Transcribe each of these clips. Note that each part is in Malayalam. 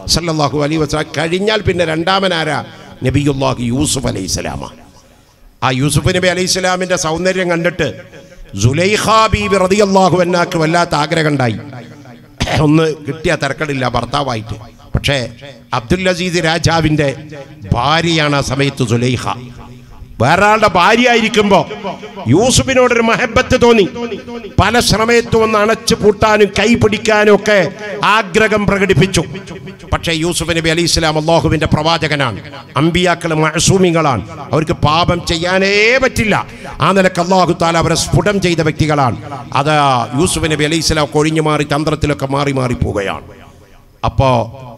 സല്ലല്ലാഹു അലൈഹി വസല്ലം കഴിഞ്ഞാൽ പിന്നെ രണ്ടാമനാരാ നബിയുല്ലാഹി യൂസുഫ് അലൈഹി സ്വലാമാണ് ആ യൂസുഫ് നബി അലൈഹി സ്വലാമിൻ്റെ സൗന്ദര്യം കണ്ടിട്ട് സുലൈഖ ബീബി റളിയല്ലാഹു അൻഹാക്ക് വല്ലാത്ത ആഗ്രഹം ഉണ്ടായി ഒന്ന് കിട്ടിയ തിരക്കടില്ല ഭർത്താവായിട്ട് പക്ഷേ അബ്ദുൽ അസീസ് രാജാവിൻ്റെ ഭാര്യയാണ് ആ സമയത്ത് സുലൈഖ വേറെ ആളുടെ ഭാര്യ ആയിരിക്കുമ്പോ യൂസുഫിനോടൊരു മഹബത്ത് തോന്നി പല ശ്രമയത്തും ഒന്ന് അണച്ചു പൂട്ടാനും കൈ പിടിക്കാനും ഒക്കെ ആഗ്രഹം പ്രകടിപ്പിച്ചു പക്ഷേ യൂസുഫ് നബി അലി ഇസ്ലാം അള്ളാഹുവിന്റെ പ്രവാചകനാണ് അമ്പിയാക്കൾ മഴസൂമികളാണ് അവർക്ക് പാപം ചെയ്യാനേ പറ്റില്ല ആ നിലക്ക് അള്ളാഹു താല അവരെ സ്ഫുടം ചെയ്ത വ്യക്തികളാണ് അത് യൂസുഫ് നബി അലി ഇസ്ലാം കൊഴിഞ്ഞു മാറി തന്ത്രത്തിലൊക്കെ മാറി മാറി പോവുകയാണ് അപ്പോ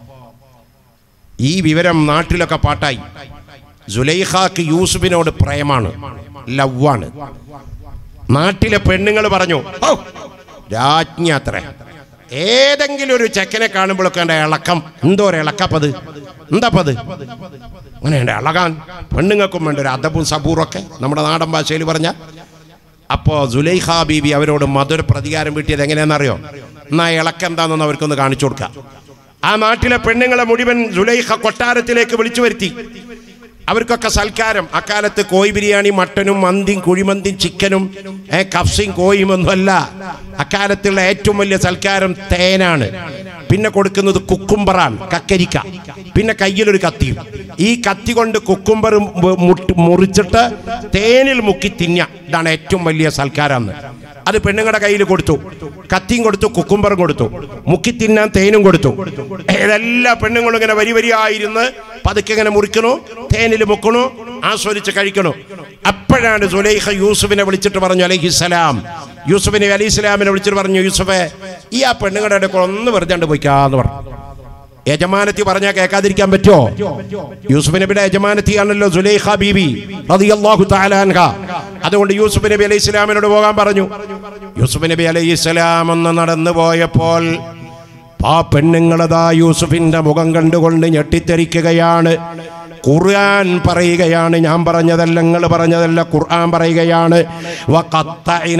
ഈ വിവരം നാട്ടിലൊക്കെ പാട്ടായി സുലൈഖാക്ക് യൂസുഫിനോട് പ്രേമാണ് ലവാണ് നാട്ടിലെ പെണ്ണുങ്ങൾ പറഞ്ഞു "ഹോ, രാജ്ഞി അത്രേ ഏതെങ്കിലും ഒരു ചെക്കനെ കാണുമ്പോഴൊക്കെ എൻ്റെ ഇളക്കം എന്തോ ഒരു ഇളക്കപ്പത് എന്താപ്പത് അങ്ങനെ ഉണ്ട് ഇളകാൻ പെണ്ണുങ്ങൾക്കും വേണ്ട ഒരു അദബും സബൂറൊക്കെ നമ്മുടെ നാടൻ ഭാഷയിൽ പറഞ്ഞ അപ്പോൾ സുലൈഖ ബീബി അവരോട് മധുര പ്രതികാരം വീട്ടിയത് എങ്ങനെയാണെന്നറിയോ എന്നാ ഇളക്കം എന്താണെന്ന് അവർക്കൊന്ന് കാണിച്ചു കൊടുക്കാം ആ നാട്ടിലെ പെണ്ണുങ്ങളെ മുഴുവൻ സുലൈഖ കൊട്ടാരത്തിലേക്ക് വിളിച്ചു വരുത്തി അവർക്കൊക്കെ സൽക്കാരം അക്കാലത്ത് കോഴി ബിരിയാണി മട്ടനും മന്തിയും കുഴിമന്തിയും ചിക്കനും ഏ, കഫ്സിയും കോയും ഒന്നുമല്ല അക്കാലത്തുള്ള ഏറ്റവും വലിയ സൽക്കാരം തേനാണ് പിന്നെ കൊടുക്കുന്നത് കുക്കുംബറാണ് കക്കരിക്ക പിന്നെ കയ്യിലൊരു കത്തിയും ഈ കത്തി കൊണ്ട് കുക്കുംബർ മുറിച്ചിട്ട് തേനിൽ മുക്കി തിന്ന ഇതാണ് ഏറ്റവും വലിയ സൽക്കാരം അന്ന് അത് പെണ്ണുങ്ങളുടെ കയ്യിൽ കൊടുത്തു കത്തിയും കൊടുത്തു കുക്കുംബറും കൊടുത്തു മുക്കി തിന്നാൻ തേനും കൊടുത്തു ഇതെല്ലാ പെണ്ണുങ്ങളും ഇങ്ങനെ വരി വരിയായിരുന്ന് പതുക്കെ ഇങ്ങനെ മുറിക്കണു തേനിൽ മുക്കണു ആസ്വദിച്ച് കഴിക്കണു അപ്പോഴാണ് സുലൈഖ യൂസുഫിനെ വിളിച്ചിട്ട് പറഞ്ഞു അലൈഹിസ്സലാം യൂസുഫിനെ അലി ഇസ്ലാമിനെ വിളിച്ചിട്ട് പറഞ്ഞു യൂസുഫെ ഈ ആ പെണ്ണുങ്ങളുടെ അടുക്കൽ ഒന്ന് വെറുതെ പോയിക്കാന്ന് പറഞ്ഞു യജമാനത്തി പറഞ്ഞാൽ കേൾക്കാതിരിക്കാൻ പറ്റുമോ യൂസുഫ് നബിയുടെ യജമാനത്തിയാണല്ലോ സുലൈഖ ബീബി റളിയല്ലാഹു തആല അൻഹ അതുകൊണ്ട് യൂസുഫ് നബി അലൈഹി ഇസ്ലാമിനോട് പോകാൻ പറഞ്ഞു യൂസുഫ് നബി അലൈഹി ഇസ്ലാം ഒന്ന് നടന്നു പോയപ്പോൾ ആ പെണ്ണുങ്ങളതാ യൂസുഫിന്റെ മുഖം കണ്ടുകൊണ്ട് ഞെട്ടിത്തെറിക്കുകയാണ് ഖുർആൻ പറയുകയാണ് ഞാൻ പറഞ്ഞതല്ല നിങ്ങൾ പറഞ്ഞതല്ല ഖുർആൻ പറയുകയാണ് വഖത്തഇന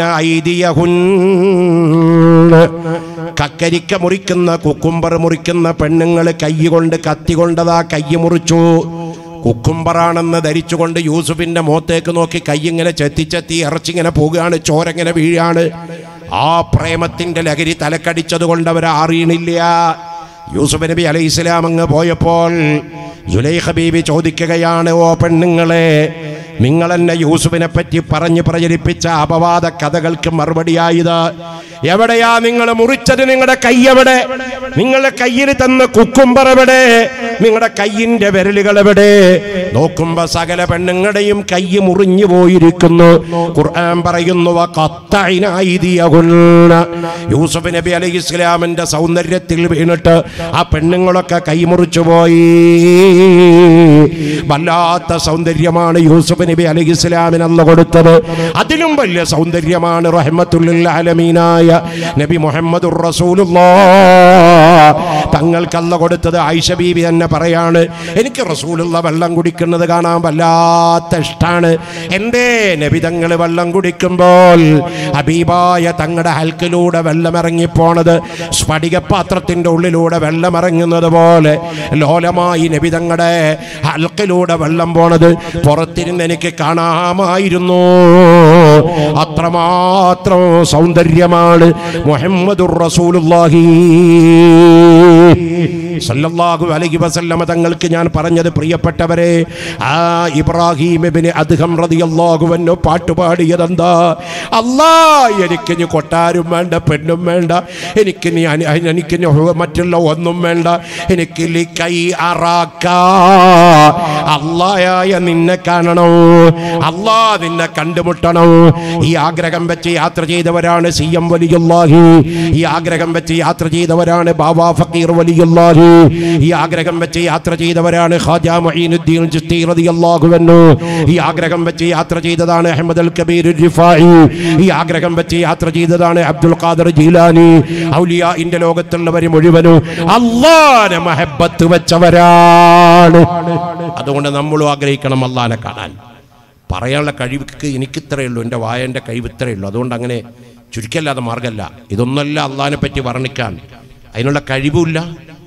ഐദിയഹുന്ന കക്കരിക്ക മുറിക്കുന്ന കുക്കുംബർ മുറിക്കുന്ന പെണ്ണുങ്ങൾ കൈ കൊണ്ട് കത്തി കൊണ്ടതാ കൈ മുറിച്ചു കുക്കുംബറാണെന്ന് ധരിച്ചുകൊണ്ട് യൂസുഫിന്റെ മുഖത്തേക്ക് നോക്കി കൈ ഇങ്ങനെ ചെത്തി ചെത്തി ഇറച്ചിങ്ങനെ പോവുകയാണ് ചോരങ്ങനെ വീഴാണ് ആ പ്രേമത്തിന്റെ ലഹരി തലക്കടിച്ചത് കൊണ്ട് അവർ അറിയണില്ല യൂസുഫ് നബി അലൈഹി ഇസ്ലാം അങ്ങ് പോയപ്പോൾ ജുലൈഖ ബീബി ചോദിക്കുകയാണ് ഓ പെണ്ണുങ്ങളെ നിങ്ങൾ എന്നെ യൂസുഫിനെ പറ്റി പറഞ്ഞ് പ്രചരിപ്പിച്ച അപവാദ കഥകൾക്ക് മറുപടിയായത് എവിടെയാ നിങ്ങൾ മുറിച്ചത് നിങ്ങളുടെ കൈ എവിടെ നിങ്ങളുടെ കയ്യിൽ തന്ന കുക്കുംബർ എവിടെ നിങ്ങളുടെ കയ്യിന്റെ വിരലുകൾ എവിടെ നോക്കുമ്പോ സകല പെണ്ണുങ്ങളുടെയും കൈ മുറിഞ്ഞു പോയിരിക്കുന്നു ഖുർആൻ പറയുന്നു കത്തൈനായിതിയകുന്ന യൂസുഫ് നബി അലൈഹി ഇസ്ലാമിന്റെ സൗന്ദര്യത്തിൽ വീണിട്ട് ആ പെണ്ണുങ്ങളൊക്കെ കൈമുറിച്ചു പോയി വല്ലാത്ത സൗന്ദര്യമാണ് യൂസുഫ് നബി അലൈഹി ഇസ്ലാമിന് അന്ന് കൊടുത്തത് അതിലും വലിയ സൗന്ദര്യമാണ് റഹ്മത്തുല്ലിൽ ആലമീനായ നബി മുഹമ്മദുർ റസൂലുള്ളാഹ് തങ്ങൾക്ക് അല്ല കൊടുത്തത് ആയിഷ ബീബി തന്നെ പറയാണ് എനിക്ക് റസൂലുള്ള വെള്ളം കുടിക്കുന്നത് കാണാൻ വല്ലാത്ത ഇഷ്ടാണ് എന്തേ നബി തങ്ങൾ വെള്ളം കുടിക്കുമ്പോൾ ഹബീബായ തങ്ങളുടെ ഹൽക്കിലൂടെ വെള്ളം ഇറങ്ങിപ്പോണത് സ്ഫടികപാത്രത്തിന്റെ ഉള്ളിലൂടെ വെള്ളം ഇറങ്ങുന്നത് പോലെ ലോലമായി നബി തങ്ങളുടെ ഹൽക്കിലൂടെ വെള്ളം പോണത് പുറത്തിരുന്ന് എനിക്ക് കാണാമായിരുന്നു അത്രമാത്രം സൗന്ദര്യമാണ് മുഹമ്മദുർ റസൂലുള്ളാഹി സല്ലല്ലാഹു അലൈഹി വസല്ലമ തങ്ങൾക്ക് ഞാൻ പറഞ്ഞത് പ്രിയപ്പെട്ടവരെ ആ ഇബ്രാഹിം ഇബ്നു അദ്ഹം റളിയല്ലാഹു അൻഹു പാട്ടുപാടിയതെന്താ അല്ലാ എനിക്ക് ഇനി കൊട്ടാരും വേണ്ട പെണ്ണും വേണ്ട എനിക്ക് നീ അനി- അനി- എനിക്ക് ഇനി മറ്റുള്ള ഒന്നും വേണ്ട എനിക്ക് ലി കൈ അറാക്ക അല്ലായായ നിന്നെ കാണണോ അല്ലാ നിന്നെ കണ്ടുമുട്ടണോ ഈ ആഗ്രഹം വെച്ച് യാത്ര ചെയ്തവരാണ് സി എം വലിയുല്ലാഹി ഈ ആഗ്രഹം വെച്ച് യാത്ര ചെയ്തവരാണ് ബാബാ ഫക്കീർ വലിയുല്ലാഹി ഈ ആഗ്രഹം വെച്ച് യാത്ര ചെയ്തവരാണ് ഖാജാ മുഈനുദ്ദീൻ ചിസ്തി റളിയല്ലാഹു അൻഹു ഈ ആഗ്രഹം വെച്ച് യാത്ര ചെയ്തതാണ് അഹമ്മദ് അൽ കബീർ റിഫായി ഈ ആഗ്രഹം വെച്ച് യാത്ര ചെയ്തതാണ് അബ്ദുൽ ഖാദർ ജീലാനി ഔലിയ ഇന്റെ ലോകത്തുള്ളവർ മുഴുവനും അള്ളാനെ മഹബത്ത് വെച്ചവരാണ് അതുകൊണ്ട് നമ്മളും ആഗ്രഹിക്കണം അള്ളാനെ കാണാൻ പറയാനുള്ള കഴിവ് എനിക്ക് ഇത്രയേ ഉള്ളൂ എൻ്റെ വായൻ്റെ കഴിവ് ഇത്രയേ ഉള്ളൂ അതുകൊണ്ട് അങ്ങനെ ചുരുക്കല്ലാതെ മാർഗമല്ല ഇതൊന്നല്ല അള്ളാഹിനെ പറ്റി വർണ്ണിക്കാൻ അതിനുള്ള കഴിവുമില്ല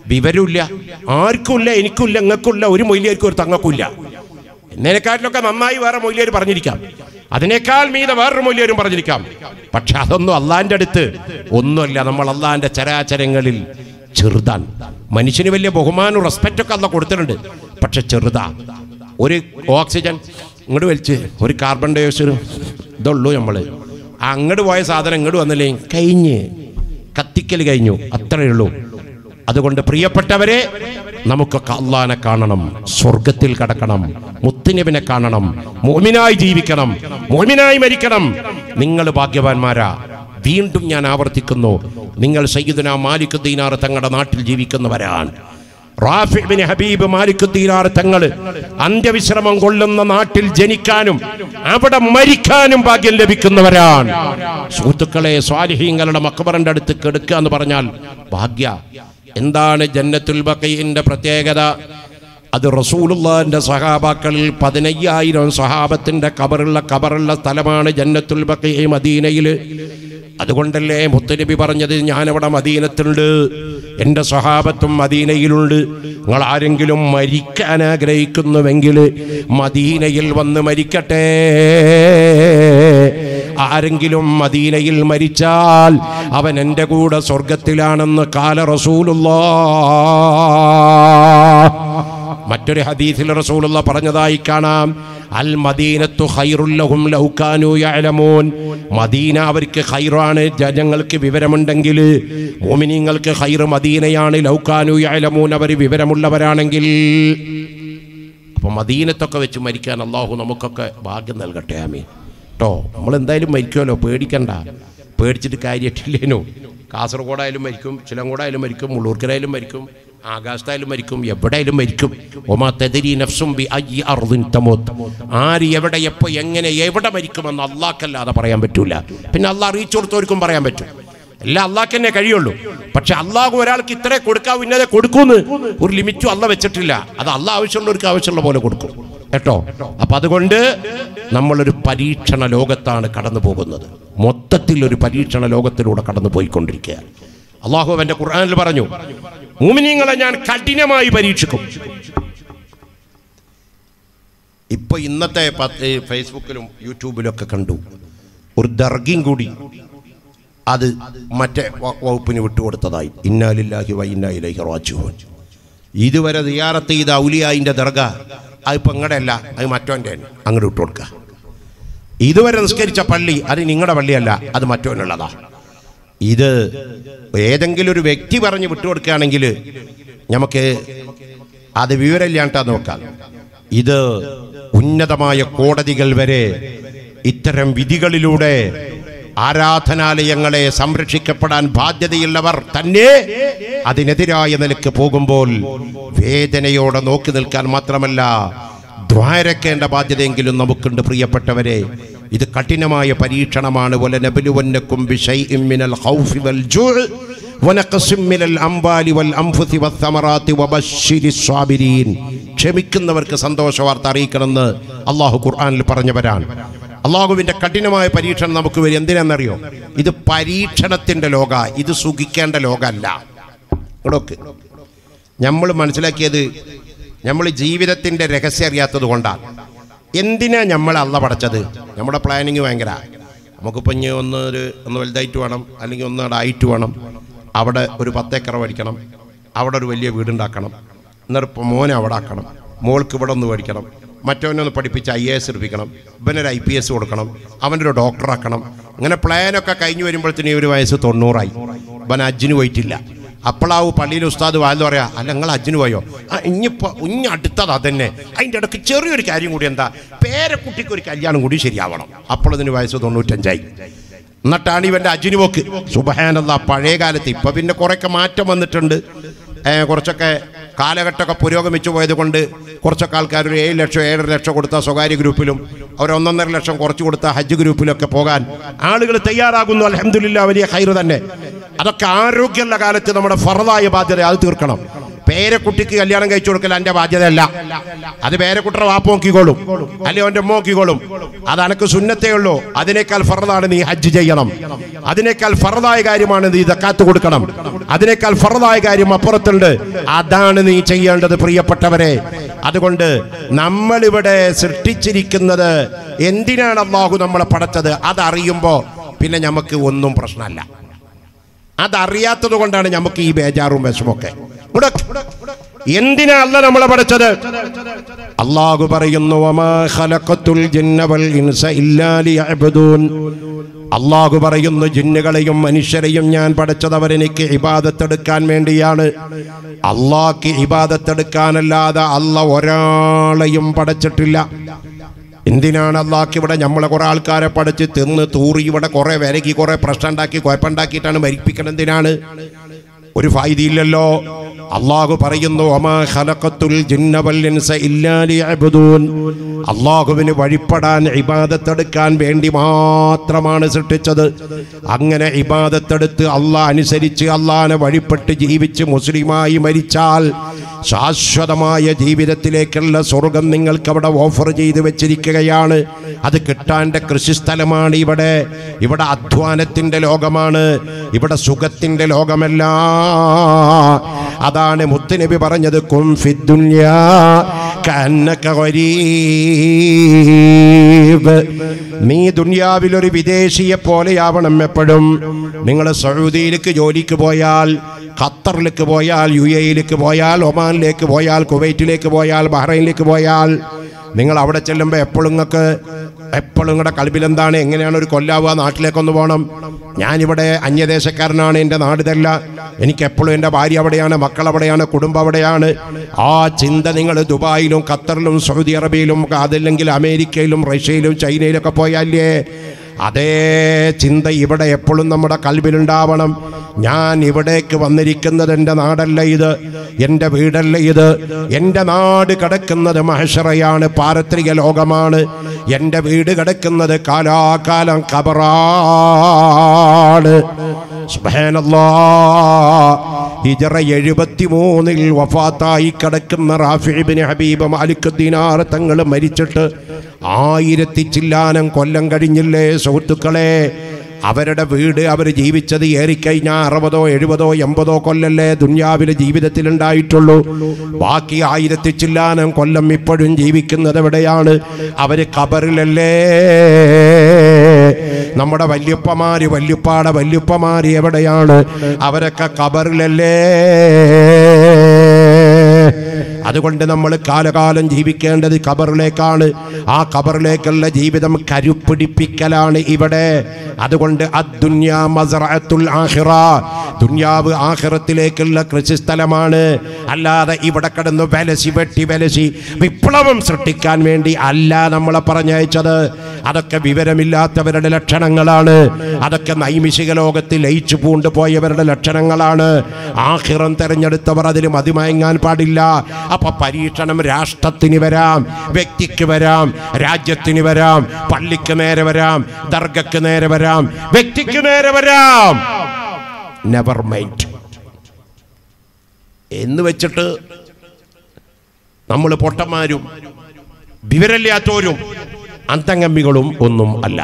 വിവരമില്ല ആർക്കുമില്ല എനിക്കുമില്ല നിങ്ങൾക്കുമില്ല ഒരു മൊയിലിയാർക്കും ഒരു തങ്ങൾക്കുമില്ല എന്നതിനെക്കാട്ടിലൊക്കെ നന്നായി വേറെ മൊയിലിയർ പറഞ്ഞിരിക്കാം അതിനേക്കാൾ മീതെ വേറൊരു മൊയിലിയരും പറഞ്ഞിരിക്കാം പക്ഷെ അതൊന്നും അള്ളാന്റെ അടുത്ത് ഒന്നുമല്ല നമ്മൾ അള്ളാന്റെ ചരാചരങ്ങളിൽ ചെറുതാൻ മനുഷ്യന് വലിയ ബഹുമാനവും റെസ്പെക്റ്റ് ഒക്കെ അല്ല കൊടുത്തിട്ടുണ്ട് പക്ഷെ ചെറുതാ ഒരു ഓക്സിജൻ ഇങ്ങോട്ട് വലിച്ച് ഒരു കാർബൺ ഡൈ ഓക്സൈഡ് ഇതുള്ളൂ നമ്മൾ അങ്ങോട്ട് പോയ സാധനം ഇങ്ങോട്ട് വന്നില്ലേ കഴിഞ്ഞ് കത്തിക്കൽ കഴിഞ്ഞു അത്രയേ ഉള്ളൂ അതുകൊണ്ട് പ്രിയപ്പെട്ടവരെ നമുക്കൊക്കെ അള്ളാനെ കാണണം സ്വർഗത്തിൽ കടക്കണം മുത്തുനബിനെ കാണണം മോമിനായി ജീവിക്കണം മോമിനായി മരിക്കണം നിങ്ങൾ ഭാഗ്യവാന്മാരാ വീണ്ടും ഞാൻ ആവർത്തിക്കുന്നു നിങ്ങൾ സയ്യിദുന മാലിക് ദീനാർ തങ്ങളുടെ നാട്ടിൽ ജീവിക്കുന്നവരാണ് Rafi bin Habib Malik Dinar തങ്ങൾ അന്ത്യവിശ്രമം കൊള്ളുന്ന നാട്ടിൽ ജനിക്കാനും അവിടെ മരിക്കാനും ഭാഗ്യം ലഭിക്കുന്നവരാണ് സുഹൃത്തുക്കളെ സ്വാലിഹീങ്ങളുടെ മക്കബറിന്റെ അടുത്ത് കെടുക്കുക എന്ന് പറഞ്ഞാൽ ഭാഗ്യ എന്താണ് ജന്നത്തുൽ ബക്കയിന്റെ പ്രത്യേകത അത് റസൂലുള്ളാന്റെ സഹാബാക്കളിൽ പതിനയ്യായിരം സഹാബത്തിന്റെ കബറുള്ള കബറുള്ള സ്ഥലമാണ് ജന്നത്തുൽ ബക്കയി മദീനയിൽ അതുകൊണ്ടല്ലേ മുത്തനബി പറഞ്ഞത് ഞാനവിടെ മദീനത്തുണ്ട് എൻ്റെ സ്വഹാബത്തും മദീനയിലുണ്ട് നിങ്ങൾ ആരെങ്കിലും മരിക്കാൻ ആഗ്രഹിക്കുന്നുവെങ്കിൽ മദീനയിൽ വന്ന് മരിക്കട്ടെ ആരെങ്കിലും മദീനയിൽ മരിച്ചാൽ അവൻ എൻ്റെ കൂടെ സ്വർഗത്തിലാണെന്ന് കാല റസൂലുള്ളാ മറ്റൊരു ഹദീസിൽ റസൂലുള്ള പറഞ്ഞതായി കാണാം അൽ മദീനത്തു ഖൈറുല്ലഹും ലൗകാനു യഅലമൂൻ മദീന അവർക്ക് ഖൈറാണ് ജനങ്ങൾക്ക് വിവരമുണ്ടെങ്കിൽ മോമിനിങ്ങൾക്ക് ഖൈർ മദീനയാണ് ലൗകാനു യഅലമൂൻ അവർ വിവരമുള്ളവരാണെങ്കിൽ അപ്പോൾ മദീനത്തൊക്കെ വെച്ച് മരിക്കാൻ അള്ളാഹു നമുക്കൊക്കെ ഭാഗ്യം നൽകട്ടെ ആമീൻ കേട്ടോ നമ്മൾ എന്തായാലും മരിക്കുമല്ലോ പേടിക്കണ്ട പേടിച്ചിട്ട് കാര്യമായിട്ടില്ലേനോ കാസർഗോഡായാലും മരിക്കും ചിലങ്കോടായാലും മരിക്കും മുള്ളൂർക്കരായാലും മരിക്കും ആകാശത്തായാലും മരിക്കും എവിടെയായാലും മരിക്കും ഒമാ തെതിരി നഫ്സും ബി അയ്യി അർദിൻ തമൂത്ത് ആര് എവിടെ എപ്പോൾ എങ്ങനെ എവിടെ മരിക്കുമെന്ന് അള്ളാഹ്ക്കല്ലാതെ പറയാൻ പറ്റൂല പിന്നെ അള്ളാഹ് അറിയിച്ചു കൊടുത്തവർക്കും പറയാൻ പറ്റും എല്ലാം അള്ളാഹ്ക്ക് തന്നെ കഴിയുള്ളൂ പക്ഷെ അള്ളാഹു ഒരാൾക്ക് ഇത്രേ കൊടുക്കാവൂ ഇന്നതെ കൊടുക്കൂന്ന് ഒരു ലിമിറ്റും അല്ല വെച്ചിട്ടില്ല അത് അള്ളാഹ് ആവശ്യമുള്ളവർക്ക് ആവശ്യമുള്ള പോലെ കൊടുക്കും കേട്ടോ അപ്പൊ അതുകൊണ്ട് നമ്മളൊരു പരീക്ഷണ ലോകത്താണ് കടന്നു പോകുന്നത് മൊത്തത്തിൽ ഒരു പരീക്ഷണ ലോകത്തിലൂടെ കടന്നു പോയിക്കൊണ്ടിരിക്കുക അള്ളാഹു അവന്റെ ഖുർആനിൽ പറഞ്ഞു മൂമിനിങ്ങളെ ഞാൻ കഠിനമായി പരീക്ഷിക്കും ഇപ്പൊ ഇന്നത്തെ പത്ത് ഫേസ്ബുക്കിലും യൂട്യൂബിലും ഒക്കെ കണ്ടു ഒരു ദർഗയും കൂടി അത് മറ്റേ വ- വകുപ്പിന് വിട്ടുകൊടുത്തതായി ഇന്നാലില്ലാഹി വ ഇന്നാ ഇലൈഹി റാജിഊൻ ഇതുവരെ സിയാറത്ത് ചെയ്ത ഔലിയായിൻ്റെ ദർഗ അതിപ്പോൾ ഇങ്ങടെ അല്ല അത് മറ്റോൻ്റെ അങ്ങോട്ട് വിട്ടു കൊടുക്കുക ഇതുവരെ നിസ്കരിച്ച പള്ളി അത് നിങ്ങളുടെ പള്ളിയല്ല അത് മറ്റോനുള്ളതാ ഇത് ഏതെങ്കിലും ഒരു വ്യക്തി പറഞ്ഞ് വിട്ടുകൊടുക്കുകയാണെങ്കിൽ നമുക്ക് അത് വിവരമില്ലാണ്ടാ നോക്കാം ഇത് ഉന്നതമായ കോടതികൾ വരെ ഇത്തരം വിധികളിലൂടെ ആരാധനാലയങ്ങളെ സംരക്ഷിക്കപ്പെടാൻ ബാധ്യതയുള്ളവർ തന്നെ അതിനെതിരായ നിലക്ക് പോകുമ്പോൾ വേദനയോടെ നോക്കി നിൽക്കാൻ മാത്രമല്ല ദ്വാരക്കേണ്ട ബാധ്യതയെങ്കിലും നമുക്കുണ്ട് പ്രിയപ്പെട്ടവരെ ഇത് കഠിനമായ പരീക്ഷണമാണ് വലനബലുവന്നക്കും ബിശൈഇൻ മിനൽ ഖൗഫി വൽ ജൂഅ് വനഖസിം മിനൽ അംവാലി വൽ അൻഫുസി വസ്സമറാത്തി വബശ്ശിരിസ് സ്വാബിരീൻ ക്ഷമിക്കുന്നവർക്ക് സന്തോഷ വാർത്ത അറിയിക്കണമെന്ന് അള്ളാഹു ഖുർആനിൽ പറഞ്ഞവരാണ് അള്ളാഹുവിന്റെ കഠിനമായ പരീക്ഷണം നമുക്ക് വരും എന്തിനാണെന്നറിയോ ഇത് പരീക്ഷണത്തിന്റെ ലോക ഇത് സുഖിക്കേണ്ട ലോകമല്ല ഇവിടൊക്കെ നമ്മൾ മനസ്സിലാക്കിയത് നമ്മൾ ജീവിതത്തിൻ്റെ രഹസ്യം അറിയാത്തത് കൊണ്ടാണ് എന്തിനാ നമ്മൾ അല്ല പടച്ചത് നമ്മുടെ പ്ലാനിങ് ഭയങ്കര നമുക്കിപ്പോൾ ഇനി ഒന്ന് ഒരു ഒന്ന് വലുതായിട്ട് വേണം അല്ലെങ്കിൽ ഒന്ന് അവിടെ ആയിട്ട് വേണം അവിടെ ഒരു പത്തേക്കറ മേടിക്കണം അവിടെ ഒരു വലിയ വീടുണ്ടാക്കണം എന്നിട്ട് മോനെ അവിടെ ആക്കണം മോൾക്ക് ഇവിടെ ഒന്ന് മേടിക്കണം മറ്റവനെ ഒന്ന് പഠിപ്പിച്ച് ഐ എ എസ് എടുപ്പിക്കണം ഇവനൊരു ഐ പി എസ് കൊടുക്കണം അവനൊരു ഡോക്ടറാക്കണം ഇങ്ങനെ പ്ലാനൊക്കെ കഴിഞ്ഞ് വരുമ്പോഴത്തേനും ഈ ഒരു വയസ്സ് തൊണ്ണൂറായി ഇവൻ അജ്ജിന് പോയിട്ടില്ല അപ്പോളാവും പള്ളിയിൽ ഉസ്താദ് വാല് പറയാ അല്ല നിങ്ങൾ അജ്ജിന് പോയോ ആ ഇനിയിപ്പോ ഇനി അടുത്തത് അതന്നെ അതിൻ്റെ ഇടയ്ക്ക് ചെറിയൊരു കാര്യം കൂടി എന്താ പേരക്കുട്ടിക്ക് ഒരു കല്യാണം കൂടി ശരിയാവണം അപ്പോൾ ഇതിന് വയസ്സ് തൊണ്ണൂറ്റഞ്ചായി എന്നിട്ടാണ് ഇവൻ്റെ അജ്ജിന് പോക്ക് സുബഹാനല്ല പഴയ കാലത്ത് ഇപ്പൊ പിന്നെ കുറേയൊക്കെ മാറ്റം വന്നിട്ടുണ്ട് ഏ, കുറച്ചൊക്കെ കാലഘട്ടമൊക്കെ പുരോഗമിച്ചു പോയത് കൊണ്ട് കുറച്ചൊക്കെ ആൾക്കാർ ഒരു ഏഴ് ലക്ഷം ഏഴര ലക്ഷം കൊടുത്ത സ്വകാര്യ ഗ്രൂപ്പിലും ഒരു ഒന്നൊന്നര ലക്ഷം കുറച്ച് കൊടുത്ത ഹജ്ജ് ഗ്രൂപ്പിലൊക്കെ പോകാൻ ആളുകൾ തയ്യാറാകുന്നു അലഹമില്ല വലിയ ഹൈറ് തന്നെ അതൊക്കെ ആരോഗ്യമുള്ള കാലത്ത് നമ്മുടെ ഫറതായ ബാധ്യത അത് തീർക്കണം പേരക്കുട്ടിക്ക് കല്യാണം കഴിച്ചു കൊടുക്കൽ എൻ്റെ ബാധ്യതയല്ല അത് പേരക്കുട്ടിയുടെ വാപ്പ് നോക്കിക്കോളും അല്ലെങ്കിൽ അവൻ്റെ ഉമ്മ നോക്കിക്കോളും അത് അനക്ക് സുന്നത്തേ ഉള്ളൂ അതിനേക്കാൾ ഫറതാണ് നീ ഹജ്ജ് ചെയ്യണം അതിനേക്കാൾ ഫറതായ കാര്യമാണ് നീ ദക്കാത്ത് കൊടുക്കണം അതിനേക്കാൾ ഫറതായ കാര്യം അപ്പുറത്തുണ്ട് അതാണ് നീ ചെയ്യേണ്ടത് പ്രിയപ്പെട്ടവരെ അതുകൊണ്ട് നമ്മളിവിടെ സൃഷ്ടിച്ചിരിക്കുന്നത് എന്തിനാണ് അള്ളാഹു നമ്മളെ പടച്ചത് അതറിയുമ്പോൾ പിന്നെ നമുക്ക് ഒന്നും പ്രശ്നമല്ല അതറിയാത്തത് കൊണ്ടാണ് നമുക്ക് ഈ ബേജാറും വിഷമൊക്കെ ഇവിടെ എന്തിനാ അല്ല നമ്മളെ പഠിച്ചത് അള്ളാഹു പറയുന്നു "വമാ ഖലഖത്തുൽ ജിന്ന വൽ ഇൻസ ഇല്ലാ ലിയഅ്ബുദൂൻ." അള്ളാഹു പറയുന്നു ജിന്നുകളെയും മനുഷ്യരെയും ഞാൻ പഠിച്ചത് അവരെനിക്ക് ഇബാദത്തെടുക്കാൻ വേണ്ടിയാണ് അള്ളാഹ്ക്ക് ഇബാദത്തെടുക്കാനല്ലാതെ അല്ല ഒരാളെയും പഠിച്ചിട്ടില്ല എന്തിനാണ് അള്ളാഹ്ക്ക് ഇവിടെ നമ്മളെ കുറെ ആൾക്കാരെ പഠിച്ച് തിന്ന് തൂറി ഇവിടെ കുറെ വിലക്കി കുറെ പ്രശ്നം ഉണ്ടാക്കി കുഴപ്പമുണ്ടാക്കിയിട്ടാണ് മരിപ്പിക്കണം എന്തിനാണ് ഒരു ഫായിദയില്ലല്ലോ അള്ളാഹു പറയുന്നു ഒമാ ഖലഖത്തുൽ ജിന്ന വൽ ഇൻസ ഇല്ലാ ലിയഅ്ബുദൂൻ അള്ളാഹുവിന് വഴിപ്പെടാൻ ഇബാദത്തെടുക്കാൻ വേണ്ടി മാത്രമാണ് സൃഷ്ടിച്ചത് അങ്ങനെ ഇബാദത്തെടുത്ത് അള്ളാഹ് അനുസരിച്ച് അള്ളാഹിനെ വഴിപ്പെട്ട് ജീവിച്ച് മുസ്ലിമായി മരിച്ചാൽ ശാശ്വതമായ ജീവിതത്തിലേക്കുള്ള സ്വർഗം നിങ്ങൾക്ക് അവിടെ ഓഫർ ചെയ്ത് വെച്ചിരിക്കുകയാണ് അത് കിട്ടാൻ്റെ കൃഷിസ്ഥലമാണ് ഇവിടെ ഇവിടെ അധ്വാനത്തിൻ്റെ ലോകമാണ് ഇവിടെ സുഖത്തിൻ്റെ ലോകമല്ല അതാണ് മുത്തുനബി പറഞ്ഞത് കും ഫിദ്ദുന്യാ കന്നക ഗരീബ്. നീ ദുനിയാവിൽ ഒരു വിദേശിയെ പോലെയാവണം എപ്പോഴും നിങ്ങൾ സൗദിയിലേക്ക് ജോലിക്ക് പോയാൽ ഖത്തറിലേക്ക് പോയാൽ യു എയിലേക്ക് പോയാൽ ഒമാനിലേക്ക് പോയാൽ കുവൈറ്റിലേക്ക് പോയാൽ ബഹ്റൈനിലേക്ക് പോയാൽ നിങ്ങൾ അവിടെ ചെല്ലുമ്പോൾ എപ്പോഴും നിങ്ങൾക്ക് എപ്പോഴും നിങ്ങളുടെ കളിബിൽ എന്താണ് എങ്ങനെയാണ് ഒരു കൊല്ലാവുക നാട്ടിലേക്കൊന്ന് പോകണം ഞാനിവിടെ അന്യദേശക്കാരനാണ് എൻ്റെ നാടിതല്ല എനിക്ക് എപ്പോഴും എൻ്റെ ഭാര്യ അവിടെയാണ് മക്കൾ അവിടെയാണ് കുടുംബം അവിടെയാണ് ആ ചിന്ത നിങ്ങൾ ദുബായിലും ഖത്തറിലും സൗദി അറേബ്യയിലും അതല്ലെങ്കിൽ അമേരിക്കയിലും റഷ്യയിലും ചൈനയിലൊക്കെ പോയാലേ അതേ ചിന്ത ഇവിടെ എപ്പോഴും നമ്മുടെ കൽവിലുണ്ടാവണം ഞാൻ ഇവിടേക്ക് വന്നിരിക്കുന്നത് എൻ്റെ നാടല്ല ഇത് എൻ്റെ വീടല്ല ഇത് എൻ്റെ നാട് കിടക്കുന്നത് മഹഷറയാണ് പാരത്രിക ലോകമാണ് എൻ്റെ വീട് കിടക്കുന്നത് കാലാകാലം കബറാണ് സുബ്ഹാനല്ലാ. ഹിജറ എഴുപത്തി മൂന്നിൽ വഫാത്തായി കിടക്കുന്ന റാഫിബിന് ഹബീബ് മാലിക് ദിനാർ തങ്ങൾ മരിച്ചിട്ട് ആയിരത്തി ചില്ലാനം കൊല്ലം കഴിഞ്ഞില്ലേ സുഹൃത്തുക്കളെ അവരുടെ വീട് അവർ ജീവിച്ചത് ഏറിക്കഴിഞ്ഞാൽ അറുപതോ എഴുപതോ എൺപതോ കൊല്ലല്ലേ ദുന്യാവിലെ ജീവിതത്തിൽ ഉണ്ടായിട്ടുള്ളൂ ബാക്കി ആയിരത്തി ചില്ലാനം കൊല്ലം ഇപ്പോഴും ജീവിക്കുന്നത് എവിടെയാണ് അവര് ഖബറിലല്ലേ നമ്മുടെ വല്യപ്പമാര് വല്യപ്പാടെ വല്യപ്പമാര് എവിടെയാണ് അവരൊക്കെ ഖബറിലല്ലേ അതുകൊണ്ട് നമ്മൾ കാലകാലം ജീവിക്കേണ്ടത് ഖബറിലേക്കാണ് ആ ഖബറിലേക്കുള്ള ജീവിതം കരുപ്പിടിപ്പിക്കലാണ് ഇവിടെ അതുകൊണ്ട് അദ്ദുന്യാ മസ്റഅത്തുൽ ആഖിറ ദുന്യാവ് ആഖിറത്തിലേക്കുള്ള കൃഷിസ്ഥലമാണ് അല്ലാതെ ഇവിടെ കിടന്ന് വലസി വെട്ടി വലസി വിപ്ലവം സൃഷ്ടിക്കാൻ വേണ്ടി അല്ല നമ്മളെ പറഞ്ഞയച്ചത് അതൊക്കെ വിവരമില്ലാത്തവരുടെ ലക്ഷണങ്ങളാണ് അതൊക്കെ നൈമിഷിക ലോകത്തിൽ ലയിച്ചു പൂണ്ട് പോയവരുടെ ലക്ഷണങ്ങളാണ് ആഹിറം തെരഞ്ഞെടുത്തവർ അതിൽ മതിമയങ്ങാൻ പാടില്ല അപ്പൊ പരീക്ഷണം രാഷ്ട്രത്തിന് വരാം വ്യക്തിക്ക് വരാം രാജ്യത്തിന് വരാം പള്ളിക്ക് നേരെ വരാം ദർഗക്ക് നേരെ വരാം വ്യക്തിക്ക് നേരെ വരാം നെവർ മൈൻഡ് എന്ന് വെച്ചിട്ട് നമ്മൾ പൊട്ടന്മാരും വിവരമില്ലാത്തവരും അന്തംഗമ്മികളും ഒന്നും അല്ല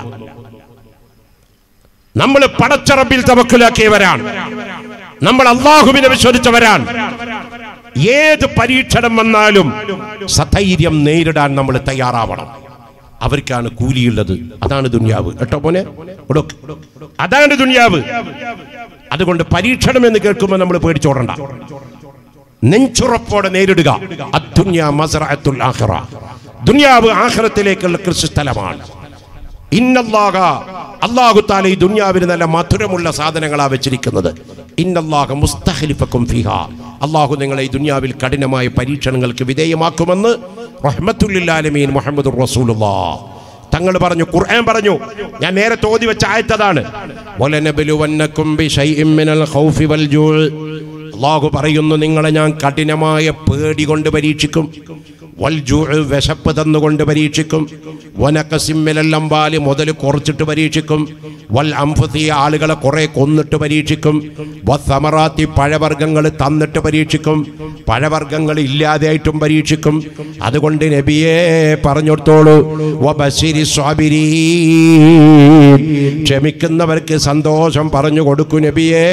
നമ്മൾ പടച്ചറബിൽ തവക്കുലാക്കിയവരാണ് നമ്മൾ അള്ളാഹുവിനെ വിശ്വസിച്ചവരാണ് ഏത് പരീക്ഷണം വന്നാലും സധൈര്യം നേരിടാൻ നമ്മൾ തയ്യാറാവണം അവർക്കാണ് കൂലിയുള്ളത് അതാണ് ദുന്യാവ് കേട്ടോ മോനെ ഉടക്ക്. അതാണ് ദുന്യാവ് അതുകൊണ്ട് പരീക്ഷണം എന്ന് കേൾക്കുമ്പോൾ നമ്മൾ പേടിച്ചോടണ്ട നെഞ്ചുറപ്പോടെ നേരിടുക അദ്ദുന്യ മസ്റഅത്തുൽ ആഖിറ ദുനിയാവ് ആഖിറത്തിലേക്കുള്ള കൃഷി സ്ഥലമാണ് ഇന്നല്ലാഹ അല്ലാഹു താല ഈ ദുനിയാവിന് നല്ല മധുരമുള്ള സാധനങ്ങളാ വെച്ചിരിക്കുന്നത് ഇന്നല്ലാഹ മുസ്തഖലിഫക്കും ഫിഹ അള്ളാഹു നിങ്ങളെ ഈ ദുനിയാവിൽ കഠിനമായ പരീക്ഷണങ്ങൾക്ക് വിധേയമാക്കുമെന്ന് റഹ്മത്തുല്ലാലമീൻ മുഹമ്മദ് റസൂലുള്ളാ തങ്ങൾ പറഞ്ഞു ഖുർആൻ പറഞ്ഞു ഞാൻ നേരത്തെ ഓതി വെച്ച ആയത്തതാണ് വലനബലുവന്നക്കും ബിശൈഇൻ മിനൽ ഖൗഫി വൽ ജൂഅ് അള്ളാഹു പറയുന്നു നിങ്ങളെ ഞാൻ കഠിനമായ പേടി കൊണ്ട് പരീക്ഷിക്കും വൽജൂഅ് വിശപ്പ് തന്നുകൊണ്ട് പരീക്ഷിക്കും വനക്കസിമ്മിലല്ലമ്പാല് മുതൽ കുറച്ചിട്ട് പരീക്ഷിക്കും വൽ അംഫത്തി ആളുകളെ കുറെ കൊന്നിട്ട് പരീക്ഷിക്കും വസമറാത്തി പഴവർഗ്ഗങ്ങൾ തന്നിട്ട് പരീക്ഷിക്കും പഴവർഗ്ഗങ്ങൾ ഇല്ലാതെയായിട്ടും പരീക്ഷിക്കും അതുകൊണ്ട് നബിയെ പറഞ്ഞോടത്തോളൂ വബശിരി സ്വാബിരീ ക്ഷമിക്കുന്നവർക്ക് സന്തോഷം പറഞ്ഞു കൊടുക്കൂ നബിയേ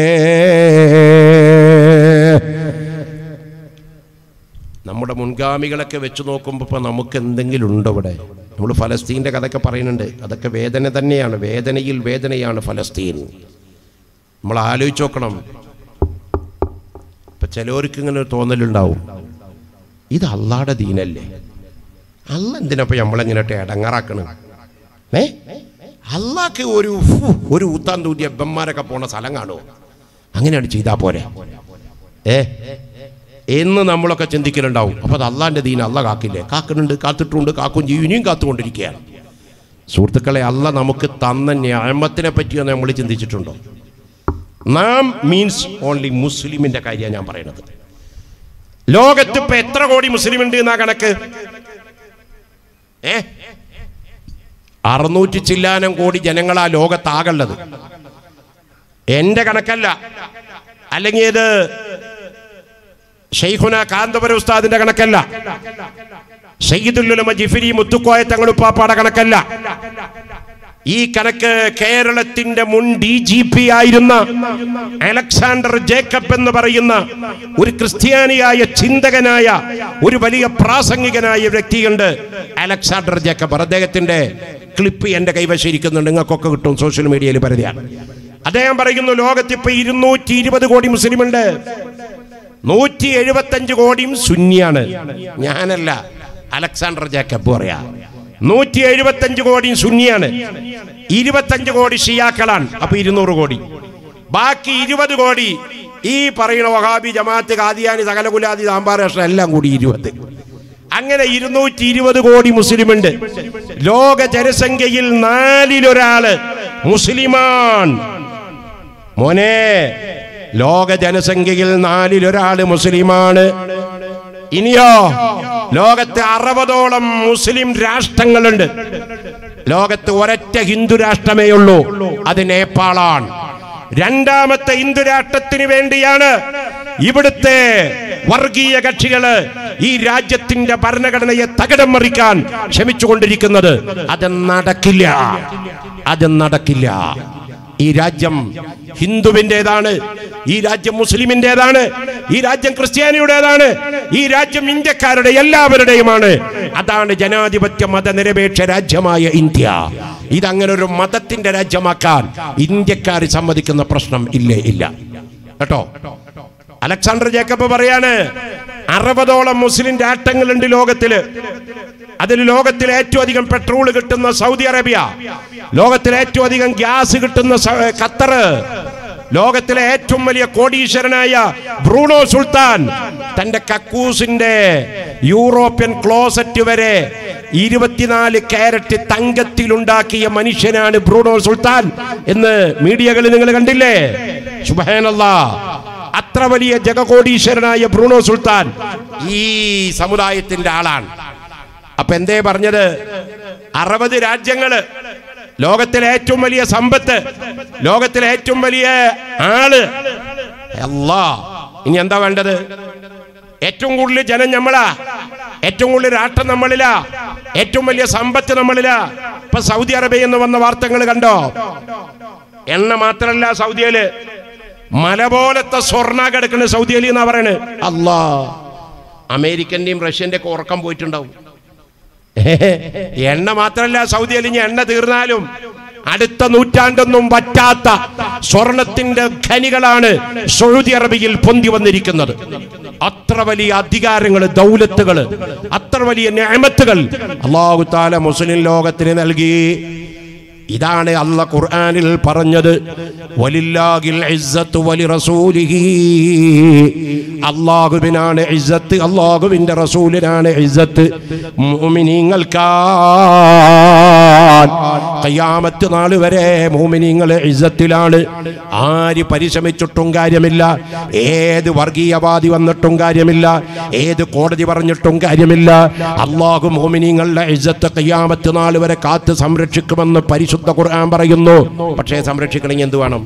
നമ്മുടെ മുൻഗാമികളൊക്കെ വെച്ച് നോക്കുമ്പോൾ ഇപ്പോൾ നമുക്ക് എന്തെങ്കിലും ഉണ്ടോ ഇവിടെ നമ്മൾ ഫലസ്തീൻ്റെ കഥയൊക്കെ പറയുന്നുണ്ട് അതൊക്കെ വേദന തന്നെയാണ് വേദനയിൽ വേദനയാണ് ഫലസ്തീൻ നമ്മൾ ആലോചിച്ച് നോക്കണം ഇപ്പം ചിലവർക്ക് ഇങ്ങനെ ഒരു തോന്നലുണ്ടാവും ഇത് അള്ളാടെ ദീനല്ലേ അല്ല എന്തിനപ്പോൾ നമ്മളെങ്ങനെ ഇടങ്ങാറാക്കണ് ഏ അള്ളാക്ക് ഒരു ഫു, ഒരു ഊത്താൻ തൂറ്റിയ ബെമ്മാരൊക്കെ പോണ സ്ഥലം കാണുമോ അങ്ങനെയാണ് ചെയ്താൽ പോരെ ഏ എന്ന് നമ്മളൊക്കെ ചിന്തിക്കലുണ്ടാവും അപ്പോൾ അത് അള്ളാൻ്റെ ദീന അല്ല കാക്കില്ലേ കാക്കുന്നുണ്ട് കാത്തിട്ടുണ്ട് കാക്കും ചെയ്യും ഇനിയും കാത്തുകൊണ്ടിരിക്കുകയാണ് സുഹൃത്തുക്കളെ അല്ല നമുക്ക് തന്ന ന്യായമത്തിനെ പറ്റിയോ നമ്മൾ ചിന്തിച്ചിട്ടുണ്ടോ നാം മീൻസ് ഓൺലി മുസ്ലിമിന്റെ കാര്യമാണ് ഞാൻ പറയുന്നത് ലോകത്ത് ഇപ്പൊ എത്ര കോടി മുസ്ലിം ഉണ്ട് എന്നാ കണക്ക് ഏ അറുന്നൂറ്റി ചില്ലാനം കോടി ജനങ്ങളാ ലോകത്താകുള്ളത് എന്റെ കണക്കല്ല അല്ലെങ്കിൽ ഇത് ഷെയ്ഖുന കാന്തപുര ഉസ്താദിന്റെ കണക്കല്ല സയ്യിദുല്ലുലമ ജിഫിരി മുത്തുക്കോയ തങ്ങളുപ്പാപ്പാടെ കണക്കല്ല ഈ കണക്ക് കേരളത്തിന്റെ മുൻ ഡി ജി പി ആയിരുന്ന അലക്സാണ്ടർ ജേക്കബ് എന്ന് പറയുന്ന ഒരു ക്രിസ്ത്യാനിയായ ചിന്തകനായ ഒരു വലിയ പ്രാസംഗികനായ വ്യക്തിയുണ്ട് അലക്സാണ്ടർ ജേക്കബ് അദ്ദേഹത്തിന്റെ ക്ലിപ്പ് എന്റെ കൈവശം ഇരിക്കുന്നുണ്ട് നിങ്ങൾക്കൊക്കെ കിട്ടും സോഷ്യൽ മീഡിയയിൽ പരതിയാണ് അദ്ദേഹം പറയുന്നു ലോകത്ത് ഇപ്പൊ ഇരുന്നൂറ്റി ഇരുപത് കോടി മുസ്ലിമുണ്ട് നൂറ്റി എഴുപത്തഞ്ച് കോടിയും സുന്നിയാണ് ഞാനല്ല അലക്സാണ്ടർ ജേക്കബ് പറയാ നൂറ്റി എഴുപത്തഞ്ച് കോടിയും സുന്നിയാണ് ഇരുപത്തഞ്ച് കോടി ഷിയാക്കളാണ് അപ്പൊ ഇരുന്നൂറ് കോടി ബാക്കി ഇരുപത് കോടി ഈ പറയുന്ന വഹാബി ജമാഅത്ത് കാദിയാനി സകലകുലാദി സാമ്പാർ രാഷ്ട്രം എല്ലാം കൂടി ഇരുപത് അങ്ങനെ ഇരുന്നൂറ്റി ഇരുപത് കോടി മുസ്ലിമുണ്ട് ലോക ജനസംഖ്യയിൽ നാലിലൊരാള് മുസ്ലിമാൻ മോനെ ലോക ജനസംഖ്യയിൽ നാലിലൊരാള് മുസ്ലിമാണ് ഇനിയോ ലോകത്ത് അറുപതോളം മുസ്ലിം രാഷ്ട്രങ്ങളുണ്ട് ലോകത്ത് ഒരൊറ്റ ഹിന്ദു രാഷ്ട്രമേ ഉള്ളൂ അത് നേപ്പാളാണ് രണ്ടാമത്തെ ഹിന്ദു രാഷ്ട്രത്തിന് വേണ്ടിയാണ് ഇവിടുത്തെ വർഗീയ കക്ഷികള് ഈ രാജ്യത്തിന്റെ ഭരണഘടനയെ തകിടം മറിക്കാൻ ശ്രമിച്ചുകൊണ്ടിരിക്കുന്നത് അത് നടക്കില്ല അത് നടക്കില്ല ഈ രാജ്യം ഹിന്ദുവിൻ്റെതാണ് ഈ രാജ്യം മുസ്ലിമിൻ്റെതാണ് ഈ രാജ്യം ക്രിസ്ത്യാനിയുടേതാണ് ഈ രാജ്യം ഇന്ത്യക്കാരുടെ എല്ലാവരുടെയുമാണ് അതാണ് ജനാധിപത്യ മതനിരപേക്ഷ രാജ്യമായ ഇന്ത്യ ഇതങ്ങനെ ഒരു മതത്തിന്റെ രാജ്യമാക്കാൻ ഇന്ത്യക്കാർ സമ്മതിക്കുന്ന പ്രശ്നം ഇല്ലേ ഇല്ല കേട്ടോ അലക്സാണ്ടർ ജേക്കബ് പറയാണ് അറുപതോളം മുസ്ലിം രാഷ്ട്രങ്ങളുണ്ട് ലോകത്തില് അതിൽ ലോകത്തിൽ ഏറ്റവും അധികം പെട്രോൾ കിട്ടുന്ന സൗദി അറേബ്യ ലോകത്തിൽ ഏറ്റവും അധികം ഗ്യാസ് കിട്ടുന്ന സ- ഖത്തർ ലോകത്തിലെ ഏറ്റവും വലിയ കോടീശ്വരനായ ബ്രൂണോ സുൽത്താൻ തന്റെ കക്കൂസിന്റെ യൂറോപ്യൻ ക്ലോസറ്റ് വരെ ഇരുപത്തിനാല് കാരറ്റ് തങ്കത്തിലുണ്ടാക്കിയ മനുഷ്യനാണ് ബ്രൂണോ സുൽത്താൻ എന്ന് മീഡിയകളിൽ നിങ്ങൾ കണ്ടില്ലേ സുബാനല്ലാ അത്ര വലിയ ജഗകോടീശ്വരനായ ബ്രൂണോ സുൽത്താൻ ഈ സമുദായത്തിന്റെ ആളാണ് അപ്പൊ എന്തേ പറഞ്ഞത് അറുപത് രാജ്യങ്ങള് ലോകത്തിലെ ഏറ്റവും വലിയ സമ്പത്ത് ലോകത്തിലെ ഏറ്റവും വലിയ ആള് അല്ലാ ഇനി എന്താ വേണ്ടത് ഏറ്റവും കൂടുതൽ ജനം നമ്മളാ ഏറ്റവും കൂടുതൽ രാഷ്ട്രം നമ്മളിലാ ഏറ്റവും വലിയ സമ്പത്ത് നമ്മളിലാ ഇപ്പൊ സൗദി അറേബ്യ എന്ന് വന്ന വാർത്തകൾ കണ്ടോ എണ്ണ മാത്രല്ല സൗദിയില് മല പോലത്തെ സ്വർണ്ണ കിടക്കുന്ന സൗദിയിൽ എന്നാ പറയണേ അല്ലാ അമേരിക്കന്റെയും റഷ്യന്റെ ഒക്കെ ഉറക്കം പോയിട്ടുണ്ടാവും എണ്ണ മാത്രല്ല സൗദിയിൽ ഇനി എണ്ണ തീർന്നാലും അടുത്ത നൂറ്റാണ്ടൊന്നും പറ്റാത്ത സ്വർണത്തിന്റെ ഖനികളാണ് സൗദി അറേബ്യയിൽ പൊന്തി വന്നിരിക്കുന്നത് അത്ര വലിയ അധികാരങ്ങൾ ദൗലത്തുകൾ അത്ര വലിയ ഞാമത്തുകൾ അള്ളാഹു താല മുസ്ലിം ലോകത്തിന് നൽകി ഇതാണ് അല്ല ഖുർആനിൽ പറഞ്ഞത് വലില്ലാഹിൽ ഇസ്സത്തു വലി റസൂലിഹി അള്ളാഹുവിനാണ് ഇസ്സത്ത് അള്ളാഹുവിന്റെ റസൂലിനാണ് ഇസ്സത്ത് മുഅ്മിനീങ്ങൾക്കാ ഖിയാമത്ത് നാൾ വരെ മുഅ്മിനീങ്ങൾ ഇസ്സത്തിലാണ് ആര് പരിശ്രമിച്ചിട്ടും കാര്യമില്ല ഏത് വർഗീയവാദി വന്നിട്ടും കാര്യമില്ല ഏത് കോടതി പറഞ്ഞിട്ടും കാര്യമില്ല അള്ളാഹു മോമിനിങ്ങളുടെ ഇജ്ജത്ത് കയ്യാമത്ത് നാൾ വരെ കാത്ത് സംരക്ഷിക്കുമെന്ന് പരിശുദ്ധ ഖുർആൻ പറയുന്നു പക്ഷേ സംരക്ഷിക്കണമെങ്കിൽ എന്ത് വേണം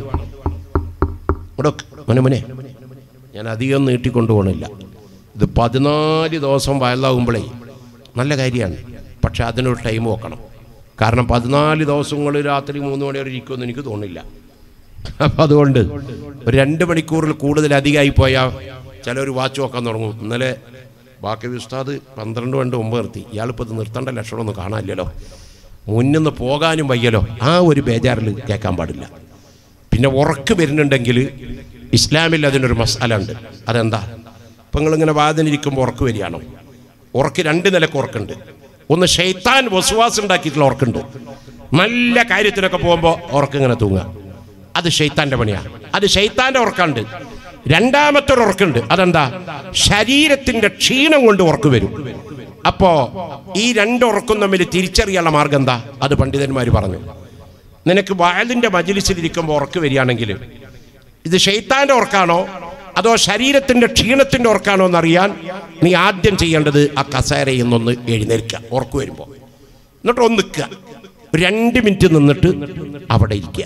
ഇവിടെ മുനെ മുനെ ഞാൻ അധികം നീട്ടിക്കൊണ്ടുപോകണില്ല ഇത് പതിനാല് ദിവസം വയലാകുമ്പോഴേ നല്ല കാര്യമാണ് പക്ഷെ അതിനൊരു ടൈം വെക്കണം കാരണം പതിനാല് ദിവസങ്ങൾ രാത്രി മൂന്ന് മണി വരെ ഇരിക്കുമെന്ന് എനിക്ക് തോന്നില്ല അപ്പം അതുകൊണ്ട് ഒരു രണ്ട് മണിക്കൂറിൽ കൂടുതൽ അധികമായി പോയാൽ ചിലർ വാച്ച് നോക്കാൻ തുടങ്ങും ഇന്നലെ ബാക്കി ഉസ്താദ് പന്ത്രണ്ട് മണി മുമ്പ് നിർത്തി ഇയാളിപ്പോൾ ഇത് നിർത്തേണ്ട ലക്ഷണമൊന്നും കാണാനില്ലല്ലോ മുന്നിന്ന് പോകാനും വയ്യല്ലോ ആ ഒരു ബേജാറിൽ കേൾക്കാൻ പാടില്ല പിന്നെ ഉറക്ക് വരുന്നുണ്ടെങ്കിൽ ഇസ്ലാമിൽ അതിനൊരു മസാല ഉണ്ട് അതെന്താ ഇപ്പം നിങ്ങളിങ്ങനെ വാതിനിരിക്കുമ്പോൾ ഉറക്ക് വരികയാണോ ഉറക്ക് രണ്ട് നിലക്ക് ഉറക്കുണ്ട് ഒന്ന് ഷെയ്ത്താൻ വസുവാസം ഉണ്ടാക്കിയിട്ടുള്ള ഉറക്കുണ്ട് നല്ല കാര്യത്തിനൊക്കെ പോകുമ്പോൾ ഉറക്കിങ്ങനെ തൂങ്ങുക അത് ഷെയ്ത്താന്റെ പണിയാണ് അത് ഷെയ്ത്താന്റെ ഉറക്കുണ്ട് രണ്ടാമത്തെ ഒരു ഉറക്കുണ്ട് അതെന്താ ശരീരത്തിന്റെ ക്ഷീണം കൊണ്ട് ഉറക്ക് വരും അപ്പോ ഈ രണ്ട് ഉറക്കും തമ്മിൽ തിരിച്ചറിയാനുള്ള മാർഗം എന്താ അത് പണ്ഡിതന്മാർ പറഞ്ഞു നിനക്ക് വയലിന്റെ മജിലിസിലിരിക്കുമ്പോൾ ഉറക്ക് വരികയാണെങ്കിൽ ഇത് ഷെയ്ത്താന്റെ ഉറക്കാണോ അതോ ശരീരത്തിന്റെ ക്ഷീണത്തിന്റെ ഉറക്കാണോ എന്നറിയാൻ നീ ആദ്യം ചെയ്യേണ്ടത് ആ കസേരയിൽ നിന്നൊന്ന് എഴുന്നേൽക്കുക ഉറക്ക് വരുമ്പോൾ എന്നിട്ട് ഒന്ന് നിൽക്കുക ഒരു രണ്ട് മിനിറ്റ് നിന്നിട്ട് അവിടെ ഇരിക്കുക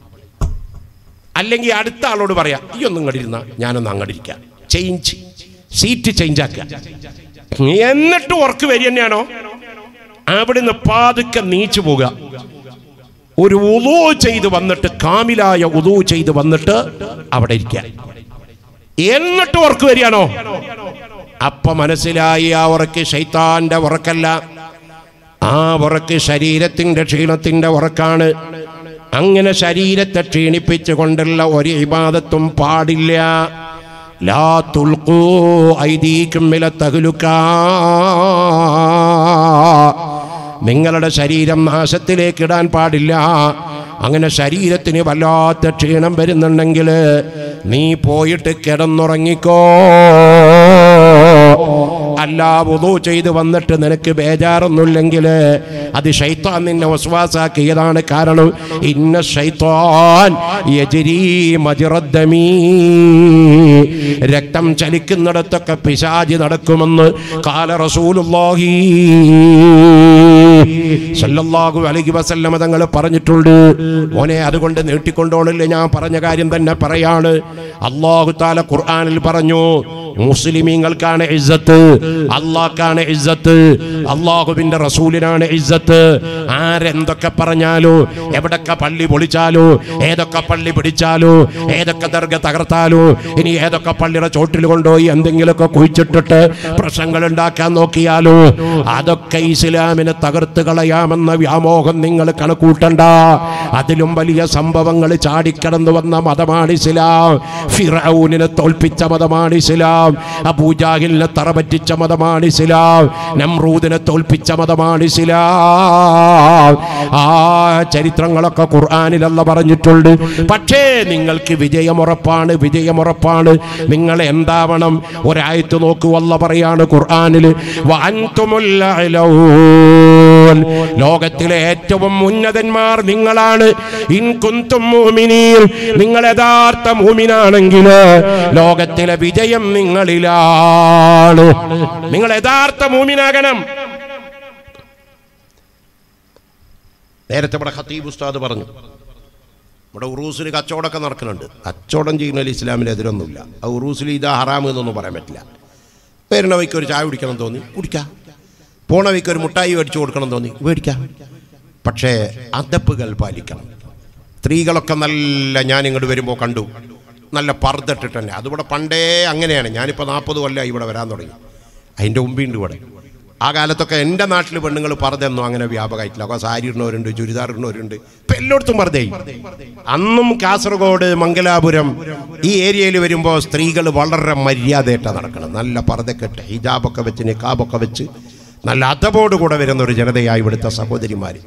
അല്ലെങ്കിൽ അടുത്ത ആളോട് പറയാം ഈ ഒന്നും ഇങ്ങോട്ട് ഇരുന്ന ഞാനൊന്ന് അങ്ങോട്ട് ഇരിക്കാം ചേഞ്ച് സീറ്റ് ചേഞ്ച് ആക്കുക എന്നിട്ട് ഉറക്ക് വരി തന്നെയാണോ അവിടുന്ന് പാതുക്കെ നീച്ചു പോകുക ഒരു ഉദു ചെയ്ത് വന്നിട്ട് കാമിലായ ഉദു ചെയ്ത് വന്നിട്ട് അവിടെ ഇരിക്കുക എന്നിട്ട് ഉറക്ക് വരികയാണോ അപ്പൊ മനസ്സിലായി ആ ഉറക്ക് ശൈത്താന്റെ ഉറക്കല്ല ആ ഉറക്ക് ശരീരത്തിന്റെ ക്ഷീണത്തിന്റെ ഉറക്കാണ് അങ്ങനെ ശരീരത്തെ ക്ഷീണിപ്പിച്ചു കൊണ്ടുള്ള ഒരു ഇബാദത്തും പാടില്ല ലാ തുൽക്കൂ ഐദീക്കും വില തകുലുക്കാ നിങ്ങളുടെ ശരീരം നാശത്തിലേക്ക് ഇടാൻ പാടില്ല അങ്ങനെ ശരീരത്തിന് വല്ലാത്ത ക്ഷീണം വരുന്നുണ്ടെങ്കിൽ നീ പോയിട്ട് കിടന്നുറങ്ങിക്കോ അല്ല വുദു ചെയ്ത് വന്നിട്ട് നിനക്ക് ബേജാറൊന്നുമില്ലെങ്കിൽ അത് ഷൈത്താൻ നിന്നെ വസ്വാസാക്കിയതാണ് കാരണം ഇന്ന ഷൈത്താൻ യജ്രീ മജിറദ്ദമീ രക്തം ചലിക്കുന്നിടത്തൊക്കെ പിശാചി നടക്കുമെന്ന് കാല റസൂലുള്ളാഹി സല്ലല്ലാഹു അലൈഹി വസല്ലമ തങ്ങൾ പറഞ്ഞിട്ടുണ്ട് മോനെ അതുകൊണ്ട് നീട്ടിക്കൊണ്ടോണില്ല ഞാൻ പറഞ്ഞ കാര്യം തന്നെ പറയാണ് അള്ളാഹു താല ഖുർആനിൽ പറഞ്ഞു മുസ്ലിമീങ്ങൾക്കാണ് ഇസ്സത്ത് അള്ളാഹ്ക്കാണ് ഇസ്സത്ത് അള്ളാഹുവിന്റെ റസൂലിനാണ് ഇസ്സത്ത് ആരെന്തൊക്കെ പറഞ്ഞാലോ എവിടൊക്കെ പള്ളി പൊളിച്ചാലോ ഏതൊക്കെ പള്ളി പിടിച്ചാലോ ഏതൊക്കെ ദർഗ തകർത്താലോ ഇനി ഏതൊക്കെ പള്ളിയുടെ ചോട്ടിൽ കൊണ്ടുപോയി എന്തെങ്കിലുമൊക്കെ കുഴിച്ചിട്ടിട്ട് പ്രശ്നങ്ങൾ ഉണ്ടാക്കാൻ നോക്കിയാലോ അതൊക്കെ ഇസ്ലാമിനെ തകർത്ത് കളയാമെന്ന വ്യാമോഹം നിങ്ങൾ കണക്കൂട്ടണ്ട അതിലും വലിയ സംഭവങ്ങൾ ചാടിക്കടന്നു വന്ന മതമാണ് ഇസ്ലാം ഫിറൌനിനെ തോൽപ്പിച്ച മതമാണ് ഇസ്ലാം അബൂജാഹിലിനെ തറപറ്റിച്ച മതമാണ് ഇസ്ലാം നമ്രൂദിനെ തോൽപ്പിച്ച മതമാണ് ഇസ്ലാം ആ ചരിത്രങ്ങളൊക്കെ ഖുർആാനിലല്ല പറഞ്ഞിട്ടുണ്ട് പക്ഷേ നിങ്ങൾക്ക് വിജയമുറപ്പാണ് വിജയമുറപ്പാണ് നിങ്ങൾ എന്താവണം ഒരായത്ത് നോക്കുവല്ല പറയാണ് ഖുർആാനിൽ ലോകത്തിലെ ഏറ്റവും ഉന്നതന്മാർ നിങ്ങളാണ് ഇൻ കുന്തും മുഅ്മിനീൻ നിങ്ങൾ യഥാർത്ഥ മൂമിനാണെങ്കിൽ ലോകത്തിലെ വിജയം നിങ്ങളിലാണ് നിങ്ങൾ യഥാർത്ഥ മൂമിനാകണം നേരത്തെ ഇവിടെ ഖത്തീബ് ഉസ്താദ് പറഞ്ഞു ഇവിടെ ഉറൂസിൽ കച്ചവടമൊക്കെ നടക്കുന്നുണ്ട് കച്ചവടം ചെയ്യുന്നതിൽ ഇസ്ലാമിനെതിരൊന്നുമില്ല ആ ഉറൂസിൽ ഇതാ ഹറാം എന്നൊന്നും പറയാൻ പറ്റില്ല വരുന്ന വഴിക്ക് ഒരു ചായ കുടിക്കണം തോന്നി കുടിക്കാം പോണ വഴിക്ക് ഒരു മുട്ടായി മേടിച്ചു കൊടുക്കണം തോന്നി മേടിക്കാം പക്ഷേ അതപ്പുകൾ പാലിക്കണം സ്ത്രീകളൊക്കെ നല്ല ഞാൻ ഇങ്ങോട്ട് വരുമ്പോൾ കണ്ടു നല്ല പർദ്ദട്ടിട്ട് തന്നെ അതിവിടെ പണ്ടേ അങ്ങനെയാണ് ഞാനിപ്പോൾ നാൽപ്പത് കൊല്ലമായി ഇവിടെ വരാൻ തുടങ്ങി അതിൻ്റെ മുമ്പുണ്ട് ഇവിടെ ആ കാലത്തൊക്കെ എൻ്റെ നാട്ടിൽ പെണ്ണുങ്ങൾ പർദ്ദയൊന്നും അങ്ങനെ വ്യാപകമായിട്ടില്ല അപ്പോൾ സാരി ഇടുന്നവരുണ്ട് ചുരിദാർ ഇടുന്നവരുണ്ട് ഇപ്പം എല്ലായിടത്തും പർദ്ദയായി അന്നും കാസർഗോഡ് മംഗലാപുരം ഈ ഏരിയയിൽ വരുമ്പോൾ സ്ത്രീകൾ വളരെ മര്യാദയായിട്ടാണ് നടക്കണം നല്ല പർദ്ദക്കെട്ട് ഹിജാബൊക്കെ വെച്ച് നിക്കാബൊക്കെ വെച്ച് നല്ല അതപോട് കൂടെ വരുന്ന ഒരു ജനതയായി ഇവിടുത്തെ സഹോദരിമാർ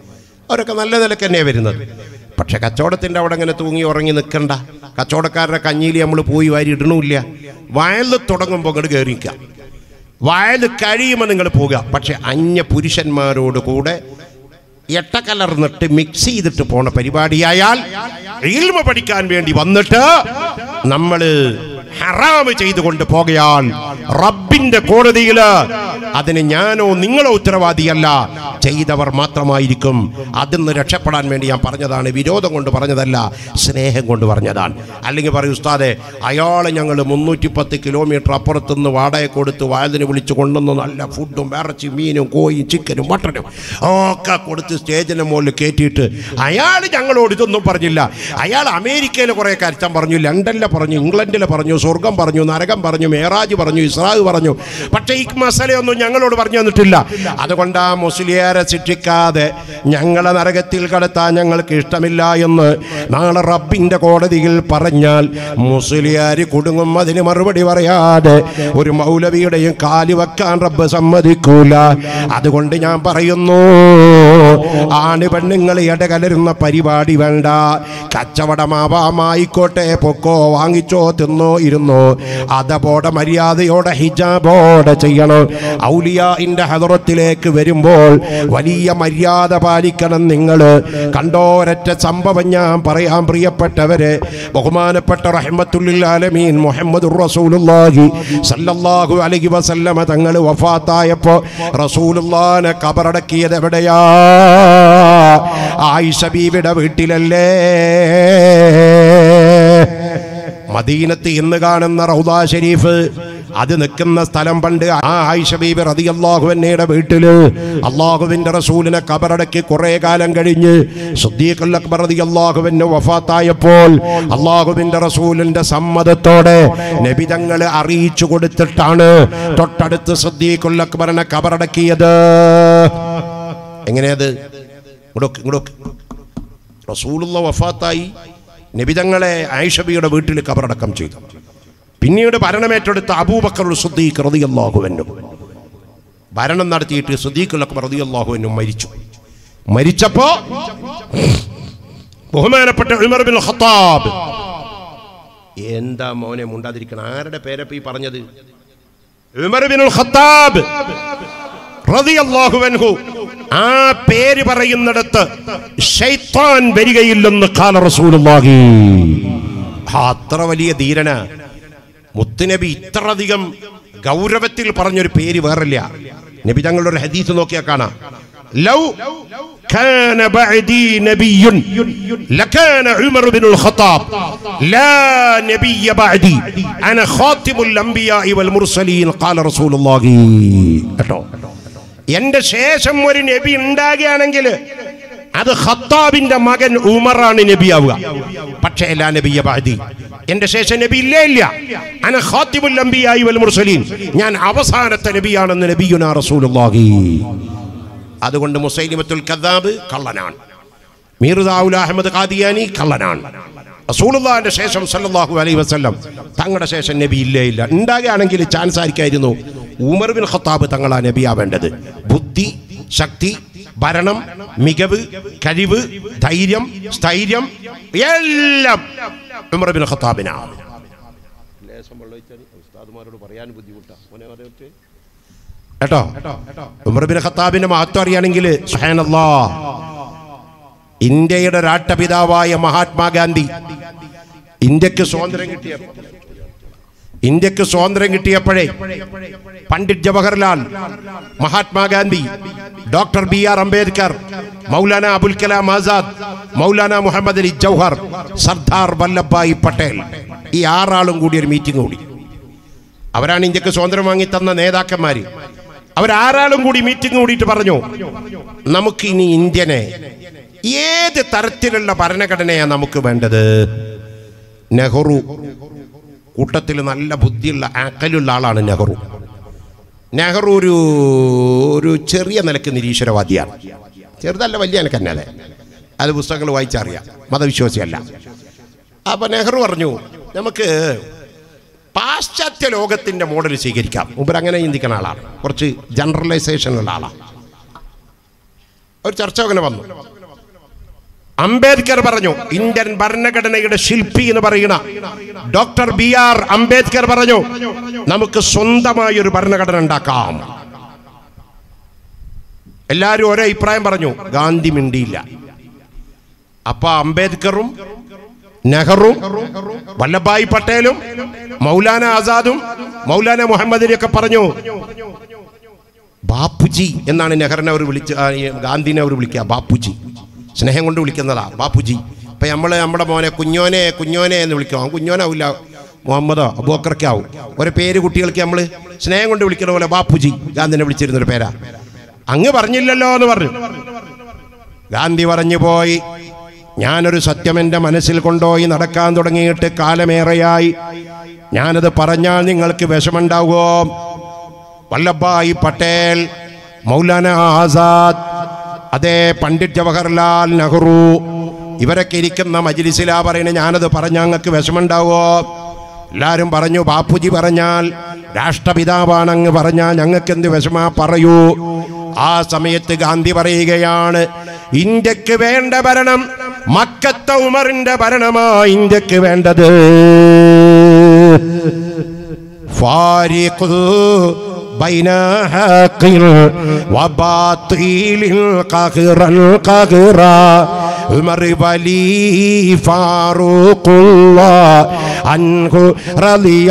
അവരൊക്കെ നല്ല നിലക്ക് തന്നെയാണ് വരുന്നത് പക്ഷെ കച്ചവടത്തിൻ്റെ അവിടെ ഇങ്ങനെ തൂങ്ങി ഉറങ്ങി നിൽക്കണ്ട കച്ചവടക്കാരുടെ കഞ്ഞിയിൽ നമ്മൾ പോയി വാരി ഇടണമില്ല വയലിൽ തുടങ്ങുമ്പോൾ ഇങ്ങോട്ട് കയറിക്കുക വയൽ കഴിയുമ്പോൾ നിങ്ങൾ പോകുക പക്ഷെ അന്യ പുരുഷന്മാരോട് കൂടെ എട്ടക്കലർന്നിട്ട് മിക്സ് ചെയ്തിട്ട് പോണ പരിപാടിയായാൽ ഇൽമ പഠിക്കാൻ വേണ്ടി വന്നിട്ട് നമ്മൾ ഹറാമ് ചെയ്തുകൊണ്ട് പോകയാൽ റബ്ബിന്റെ കോടതിയില് അതിന് ഞാനോ നിങ്ങളോ ഉത്തരവാദിയല്ല ചെയ്തവർ മാത്രമായിരിക്കും അതിൽ നിന്ന് രക്ഷപ്പെടാൻ വേണ്ടി ഞാൻ പറഞ്ഞതാണ് വിരോധം കൊണ്ട് പറഞ്ഞതല്ല സ്നേഹം കൊണ്ട് പറഞ്ഞതാണ് അല്ലെങ്കിൽ പറയും ഉസ്താദെ അയാളെ ഞങ്ങൾ മുന്നൂറ്റി പത്ത് കിലോമീറ്റർ അപ്പുറത്തുനിന്ന് വാടക കൊടുത്ത് വയലിന് വിളിച്ച് കൊണ്ടുവന്ന് നല്ല ഫുഡും ഇറച്ചി മീനും കോയും ചിക്കനും മട്ടനും ഒക്കെ കൊടുത്ത് സ്റ്റേജിന് മുകളിൽ കയറ്റിയിട്ട് അയാൾ ഞങ്ങളോട് ഇതൊന്നും പറഞ്ഞില്ല അയാൾ അമേരിക്കയിൽ കുറേ കരുത്തം പറഞ്ഞു ലണ്ടനിലെ പറഞ്ഞു ഇംഗ്ലണ്ടിലെ പറഞ്ഞു സ്വർഗം പറഞ്ഞു നരകം പറഞ്ഞു മേറാജ് പറഞ്ഞു ഇസ്രാഗ് പറഞ്ഞു പക്ഷേ ഈ മസലയൊന്നും ഞങ്ങളോട് പറഞ്ഞു തന്നിട്ടില്ല അതുകൊണ്ട് ആ മുസ്ലിയാരെ ശിക്ഷിക്കാതെ ഞങ്ങളെ നരകത്തിൽ കടത്താൻ ഞങ്ങൾക്ക് ഇഷ്ടമില്ല എന്ന് നാളെ റബ്ബിന്റെ കോടതിയിൽ പറഞ്ഞാൽ മുസ്ലിയാര് കുടുങ്ങും അതിന് മറുപടി പറയാതെ ഒരു മൗലവിയുടെയും കാല് വെക്കാൻ റബ്ബ് സമ്മതിക്കൂല അതുകൊണ്ട് ഞാൻ പറയുന്നു ആണ് പെണ്ണുങ്ങൾ ഇടകലരുന്ന പരിപാടി വേണ്ട കച്ചവടമാവാമായിക്കോട്ടെ പൊക്കോ വാങ്ങിച്ചോ തിന്നോ ഇരുന്നോ അതപോടെ മര്യാദയോടെ ഹിജാബോടെ ചെയ്യണം ഔലിയാന്റെ ഹദറത്തിലേക്ക് വരുമ്പോൾ വലിയ മര്യാദ പാലിക്കണം നിങ്ങൾ കണ്ടോരറ്റ സംഭവം ഞാൻ പറയാൻ പ്രിയപ്പെട്ടവരെ ബഹുമാനപ്പെട്ട റഹ്മത്തുല്ലിൽ ആലമീൻ മുഹമ്മദ് റസൂലുള്ളാഹി സല്ലല്ലാഹു അലൈഹി വസല്ലമ തങ്ങൾ വഫാത്തായപ്പോൾ റസൂലുള്ളാനെ കബറടക്കിയത് എവിടെയാ ആയിഷ ബീവിയുടെ വീട്ടിലല്ലേ മദീനത്ത് ഇന്ന് കാണുന്ന റൗദ ഷരീഫ് അത് നിൽക്കുന്ന സ്ഥലം പണ്ട് ആ ആയിഷ ബീബി റതിയല്ലാഹുവിന്റെ വീട്ടില് അള്ളാഹുവിന്റെ റസൂലിനെ കബറടക്കി കുറെ കാലം കഴിഞ്ഞ് സുദ്ദീഖുൽ അക്ബർ റതിയല്ലാഹുവിന് വഫാത്തായപ്പോൾ അള്ളാഹുവിന്റെ റസൂലിന്റെ സമ്മതത്തോടെ നബിതങ്ങളെ അറിയിച്ചു കൊടുത്തിട്ടാണ് തൊട്ടടുത്ത് സുദ്ദീഖുൽ അക്ബറിനെ കബറടക്കിയത് എങ്ങനെയത് ഇങ്ങോട്ട് ഇങ്ങോട്ട് റസൂലുള്ള വഫാത്തായി നബിതങ്ങളെ ആയിഷബിയുടെ വീട്ടിൽ കബറടക്കം ചെയ്തു പിന്നീട് ഭരണമേറ്റെടുത്ത അബൂബക്കർ സുദ്ദീഖ് റതിയല്ലാഹുവനും ഭരണം നടത്തിയിട്ട് സുദ്ദീഖ് അക്ബർ റതിയല്ലാഹുവനും മരിച്ചു മരിച്ചപ്പോ ബഹുമാനപ്പെട്ട ഉമർ ബിൻ ഖത്താബ് എന്താ മോനെ മുണ്ടാതിരിക്കണം ആരുടെ പേരപ്പ ഈ പറഞ്ഞത് ഉമർ ബിൻ ഖത്താബ് റളിയല്ലാഹു അൻഹു ആ പേര് പറയുന്നിടത്ത് ഷൈത്താൻ വരികയില്ലെന്ന് കാല റസൂലുള്ളാഹി ആ, അത്ര വലിയ ധീരന മുത്തുനബി ഇത്രയധികം ഗൗരവത്തിൽ പറഞ്ഞൊരു പേര് വേറില്ല നബി തങ്ങളുടെ ഒരു ഹദീസ് നോക്കിയാൽ കാണാം ലൗ كان بعدي نبي لكان عمر بن الخطاب لا نبي بعدي انا خاتم الانبياء والمرسلين قال رسول الله കേട്ടോ എന്റെ ശേഷം ഒരു നബി ഉണ്ടാകുകയാണെങ്കിൽ അത് ഖത്താബിന്റെ മകൻ ഉമറാണ് നബിയാവുക പക്ഷേ എല്ലാ നബിയ ബാദി എന്റെ ശേഷം നബി ഇല്ലേ ഇല്ല അന ഖാത്തിബുൽ അംബിയായി വൽ മുർസലീൻ ഞാൻ അവസാനത്തെ നബിയാണെന്ന് നബിയുനാ റസൂലുള്ളാഹി അതുകൊണ്ട് മുസൈലിമത്തുൽ കദ്ദാബ് കള്ളനാണ് മീർദാവുൽ അഹമ്മദ് ഖാദിയാനി കള്ളനാണ് റസൂലുള്ളാഹിന്റെ ശേഷം സല്ലല്ലാഹു അലൈഹി വസല്ലം തങ്ങളുടെ ശേഷം നബി ഇല്ലേ ഇല്ല ഉണ്ടാകുകയാണെങ്കിൽ ചാൻസ് ആയിരിക്കായിരുന്നു ഉമർ ബിൻ ഖത്താബ് തങ്ങളാ നബിയാവേണ്ടത് ബുദ്ധി ശക്തി ഭരണം മികവ് കഴിവ് ധൈര്യം സ്ഥൈര്യം എല്ലാം ഉമർ ബിൻ ഖത്താബിനാണ് പറയാൻ ബുദ്ധിമുട്ടാണ് കേട്ടോ ഉമർ ബിൻ ഖത്താബിന്റെ മഹത്വം അറിയാണെങ്കിൽ സുബ്ഹാനല്ലാ ഇന്ത്യയുടെ രാഷ്ട്രപിതാവായ മഹാത്മാഗാന്ധി ഇന്ത്യക്ക് സ്വാതന്ത്ര്യം കിട്ടിയ ഇന്ത്യക്ക് സ്വാതന്ത്ര്യം കിട്ടിയപ്പോഴേ Pandit Jawaharlal Mahatma Gandhi doctor B R Ambedkar Maulana Abul Kalam Azad Maulana Muhammad Ali Jauhar Sardar Vallabhbhai Patel ഈ ആറാളും കൂടി ഒരു മീറ്റിംഗ് കൂടി അവരാണ് ഇന്ത്യക്ക് സ്വാതന്ത്ര്യം വാങ്ങി തന്ന നേതാക്കന്മാർ അവരാറാളും കൂടി മീറ്റിംഗ് കൂടിയിട്ട് പറഞ്ഞു നമുക്ക് ഇനി ഇന്ത്യനെ ഏത് തരത്തിലുള്ള ഭരണഘടനയാണ് നമുക്ക് വേണ്ടത് നെഹ്റു കൂട്ടത്തിൽ നല്ല ബുദ്ധിയുള്ള ആക്കലുള്ള ആളാണ് നെഹ്റു നെഹ്റു ഒരു ഒരു ചെറിയ നിലക്ക് നിരീശ്വരവാദിയാണ് ചെറുതല്ല വലിയ നിലക്ക് തന്നെ അതെ അത് പുസ്തകങ്ങൾ വായിച്ചറിയാം മതവിശ്വാസിയല്ല അപ്പൊ നെഹ്റു പറഞ്ഞു നമുക്ക് പാശ്ചാത്യ ലോകത്തിന്റെ മോഡൽ സ്വീകരിക്കാം മുമ്പ് അങ്ങനെ ചിന്തിക്കുന്ന ആളാണ് കുറച്ച് ജനറലൈസേഷൻ ഉള്ള ആളാണ് ഒരു ചർച്ച അങ്ങനെ വന്നു അംബേദ്കർ പറഞ്ഞു ഇന്ത്യൻ ഭരണഘടനയുടെ ശില്പി എന്ന് പറയുന്ന ഡോക്ടർ ബി ആർ അംബേദ്കർ പറഞ്ഞു നമുക്ക് സ്വന്തമായി ഒരു ഭരണഘടന ഉണ്ടാക്കാം എല്ലാവരും ഓരോ അഭിപ്രായം പറഞ്ഞു ഗാന്ധി മിണ്ടിയില്ല അപ്പൊ അംബേദ്കറും നെഹ്റും വല്ലഭായ് പട്ടേലും മൗലാന ആസാദും മൗലാന മുഹമ്മദിനെയൊക്കെ പറഞ്ഞു ബാപ്പുജി എന്നാണ് നെഹ്റിനെ അവർ വിളിച്ച ആ, ഈ ഗാന്ധിനെ അവർ വിളിക്കുക ബാപ്പുജി സ്നേഹം കൊണ്ട് വിളിക്കുന്നതാ ബാപ്പുജി ഇപ്പം നമ്മൾ നമ്മുടെ മോനെ കുഞ്ഞോനെ കുഞ്ഞോനെ എന്ന് വിളിക്കും അവൻ കുഞ്ഞോനാവില്ല മുഹമ്മദോ അബൂക്കറൊക്കെ ആവും ഒരു പേര് കുട്ടികൾക്ക് നമ്മൾ സ്നേഹം കൊണ്ട് വിളിക്കുന്ന പോലെ ബാപ്പുജി ഗാന്ധിനെ വിളിച്ചിരുന്നൊരു പേരാ അങ്ങ് പറഞ്ഞില്ലല്ലോ എന്ന് പറഞ്ഞു ഗാന്ധി പറഞ്ഞു പോയി ഞാനൊരു സത്യം എൻ്റെ മനസ്സിൽ കൊണ്ടുപോയി നടക്കാൻ തുടങ്ങിയിട്ട് കാലമേറെയായി ഞാനത് പറഞ്ഞാൽ നിങ്ങൾക്ക് വിഷമുണ്ടാവുമോ വല്ലഭായ് പട്ടേൽ മൗലാന ആസാദ് അതേ പണ്ഡിറ്റ് ജവഹർലാൽ നെഹ്റു ഇവരൊക്കെ ഇരിക്കുന്ന മജ്ലിസിലാ പറയുന്നത് ഞാനത് പറഞ്ഞ ഞങ്ങൾക്ക് വിഷമുണ്ടാവോ എല്ലാവരും പറഞ്ഞു ബാപ്പുജി പറഞ്ഞാൽ രാഷ്ട്രപിതാവാണങ്ങ് പറഞ്ഞാൽ ഞങ്ങൾക്ക് എന്ത് വിഷമാ പറയൂ ആ സമയത്ത് ഗാന്ധി പറയുകയാണ് ഇന്ത്യക്ക് വേണ്ട ഭരണം മക്കത്തെ ഉമറിന്റെ ഭരണമാ ഇന്ത്യക്ക് വേണ്ടത് فارق بين حق وباطل قهرا قهرا عمر ولي فاروق الله عنه رضي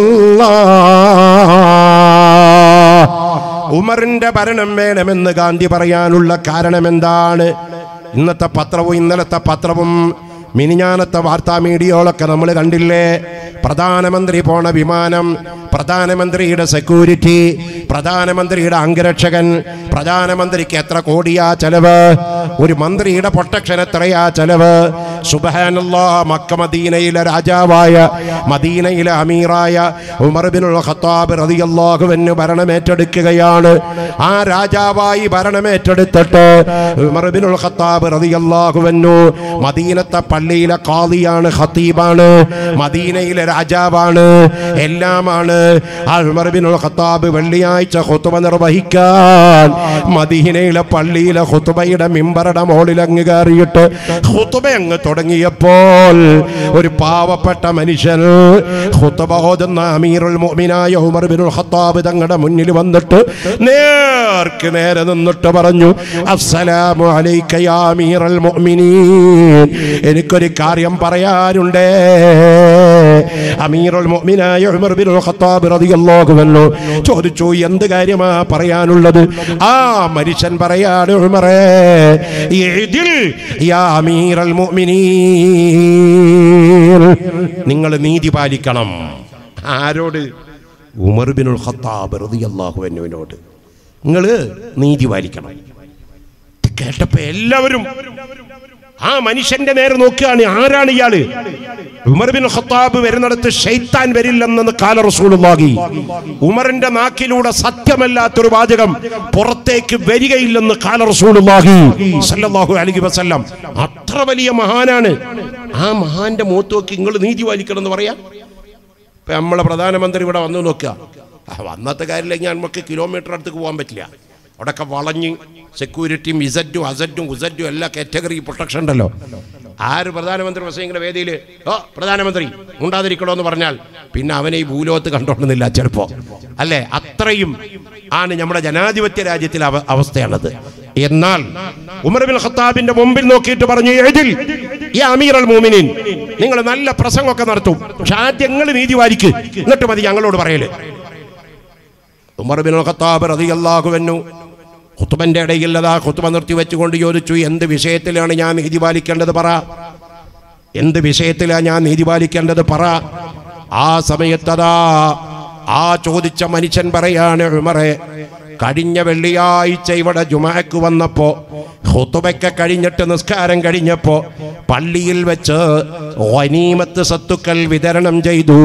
الله ഉമറിന്റെ ഭരണം വേണമെന്ന് ഗാന്ധി പറയാനുള്ള കാരണം എന്താണ് ഇന്നത്തെ പത്രവും ഇന്നലത്തെ പത്രവും മിനിഞ്ഞാനത്തെ വാർത്താ മീഡിയകളൊക്കെ നമ്മൾ കണ്ടില്ലേ പ്രധാനമന്ത്രി പോണ വിമാനം പ്രധാനമന്ത്രിയുടെ സെക്യൂരിറ്റി പ്രധാനമന്ത്രിയുടെ അംഗരക്ഷകൻ പ്രധാനമന്ത്രിക്ക് എത്ര കോടിയാ ചെലവ് ഒരു മന്ത്രിയുടെ പ്രൊട്ടക്ഷൻ എത്രയാ ചെലവ് സുബഹാനല്ലാ മക്ക മദീനയിലെ രാജാവായ മദീനയിലെ അമീറായ ഉമർ ബിനുൽ ഖത്താബ് റളിയല്ലാഹുവിന് ഭരണമേറ്റെടുക്കുകയാണ് ആ രാജാവായി ഭരണമേറ്റെടുത്തിട്ട് ഉമർ ബിനുൽ ഖത്താബ് റളിയല്ലാഹുവിനു മദീനത്തെ പള്ളിയിലെ ഖാദിയാണ് ഖത്തീബാണ് മദീനയിലെ രാജാവാണ് എല്ലാമാണ് ആ ഉമർ ബിനുൽ ഖത്താബ് വെള്ളിയാഴ്ച ഖുത്ബ നിർവഹിക്കാൻ മദീനയിലെ പള്ളിയിലെ ഖുത്ബയുടെ മിമ്പറുടെ മുകളിൽ അങ്ങ് കയറിയിട്ട് ഖുത്ബ അങ്ങ് തുടങ്ങിയപ്പോൾ ഒരു പാവപ്പെട്ട മനുഷ്യൻ ഖുത്ബ ഓതുന്ന അമീറുൽ മുഅ്മിനായ ഉമർ ബിനുൽ ഖത്താബ് തങ്ങളുടെ മുന്നിൽ വന്നിട്ട് നേർക്ക് നേരെ നിന്നിട്ട് പറഞ്ഞു അസ്സലാമു അലൈക യാ അമീറൽ മുഅ്മിനീൻ എനിക്കൊരു കാര്യം പറയാനുണ്ട് അമീറുൽ മുഅ്മിനായ ഉമർ ബിനുൽ ഖത്താബ് റളിയല്ലാഹു അൻഹു ചോദിച്ചു എന്ത് കാര്യമാ പറയാനുള്ളത് ആ മനുഷ്യൻ പറയാണ് ഉമറേ ഇദിൽ യാ അമീറൽ മുഅ്മിനീൻ നിങ്ങൾ നീതി പാലിക്കണം ആരോട് ഉമർ ബിനുൽ ഖത്താബ് റളിയല്ലാഹു അൻഹുവിനോട് നിങ്ങൾ നീതി പാലിക്കണം ഇത് കേട്ടപ്പോ എല്ലാവരും ആ മനുഷ്യന്റെ നേരെ നോക്കുകയാണ് ആരാണ് ഇയാള് ഉമർ ബിൻ ഖത്താബ് വരുന്നിടത്ത് ഷെയ്ത്താൻ വരില്ലെന്ന് കാല റസൂലുള്ളാഹി ഉമറിന്റെ നാക്കിലൂടെ സത്യമല്ലാത്തൊരു വാചകം പുറത്തേക്ക് വരികയില്ലെന്ന് കാല റസൂലുള്ളാഹി സല്ലല്ലാഹു അലൈഹി വസല്ലം അത്ര വലിയ മഹാനാണ് ആ മഹാന്റെ മുഖത്ത് നോക്കി നിങ്ങൾ നീതി പാലിക്കണം എന്ന് പറയാം ഇപ്പൊ നമ്മളെ പ്രധാനമന്ത്രി ഇവിടെ വന്നു നോക്കുക ആ, വന്നത്തെ കാര്യമില്ലെങ്കിൽ നമുക്ക് കിലോമീറ്റർ അടുത്തേക്ക് പോകാൻ പറ്റില്ല അവിടെയൊക്കെ വളഞ്ഞ് സെക്യൂരിറ്റിയും ഇസറ്റും അസറ്റും ഉസറ്റും എല്ലാ കാറ്റഗറി പ്രൊട്ടക്ഷൻ ഉണ്ടല്ലോ ആര് പ്രധാനമന്ത്രി പ്രസംഗിക്കുന്ന വേദിയിൽ ഓ പ്രധാനമന്ത്രി ഉണ്ടാതിരിക്കണോ എന്ന് പറഞ്ഞാൽ പിന്നെ അവനെ ഈ ഭൂലോകത്ത് കണ്ടോളുന്നില്ല ചിലപ്പോ അല്ലേ അത്രയും ആണ് നമ്മുടെ ജനാധിപത്യ രാജ്യത്തിലെ അവ അവസ്ഥയാണത് എന്നാൽ ഉമർ ബിൻ ഖത്താബിന്റെ മുമ്പിൽ നോക്കിയിട്ട് പറഞ്ഞു എഴുതിൽ ഈ അമീർ അൽ മോമിനിൻ നിങ്ങൾ നല്ല പ്രസംഗമൊക്കെ നടത്തും പക്ഷെ ആദ്യം നിങ്ങൾ നീതി വാരിക്ക് എന്നിട്ട് മതി ഞങ്ങളോട് പറയല് ഉമർ ബിൻ ഖത്താബ് റളിയല്ലാഹു അൻഹു ഖുത്ബന്റെ ഇടയിൽ അതാ ഖുത്ബ നിർത്തി വെച്ചുകൊണ്ട് ചോദിച്ചു എന്ത് വിഷയത്തിലാണ് ഞാൻ നീതി പാലിക്കേണ്ടത് പറ എന്ത് വിഷയത്തിലാണ് ഞാൻ നീതി പാലിക്കേണ്ടത് പറ ആ സമയത്തതാ ആ ചോദിച്ച മനുഷ്യൻ പറയാണ് ഉമറെ കഴിഞ്ഞ വെള്ളിയാഴ്ച ഇവിടെ ജുമാക്ക് വന്നപ്പോ ഹുത്തുബയ്ക്ക് കഴിഞ്ഞിട്ട് നിസ്കാരം കഴിഞ്ഞപ്പോ പള്ളിയിൽ വെച്ച് വനീമത്ത് സത്തുക്കൾ വിതരണം ചെയ്തു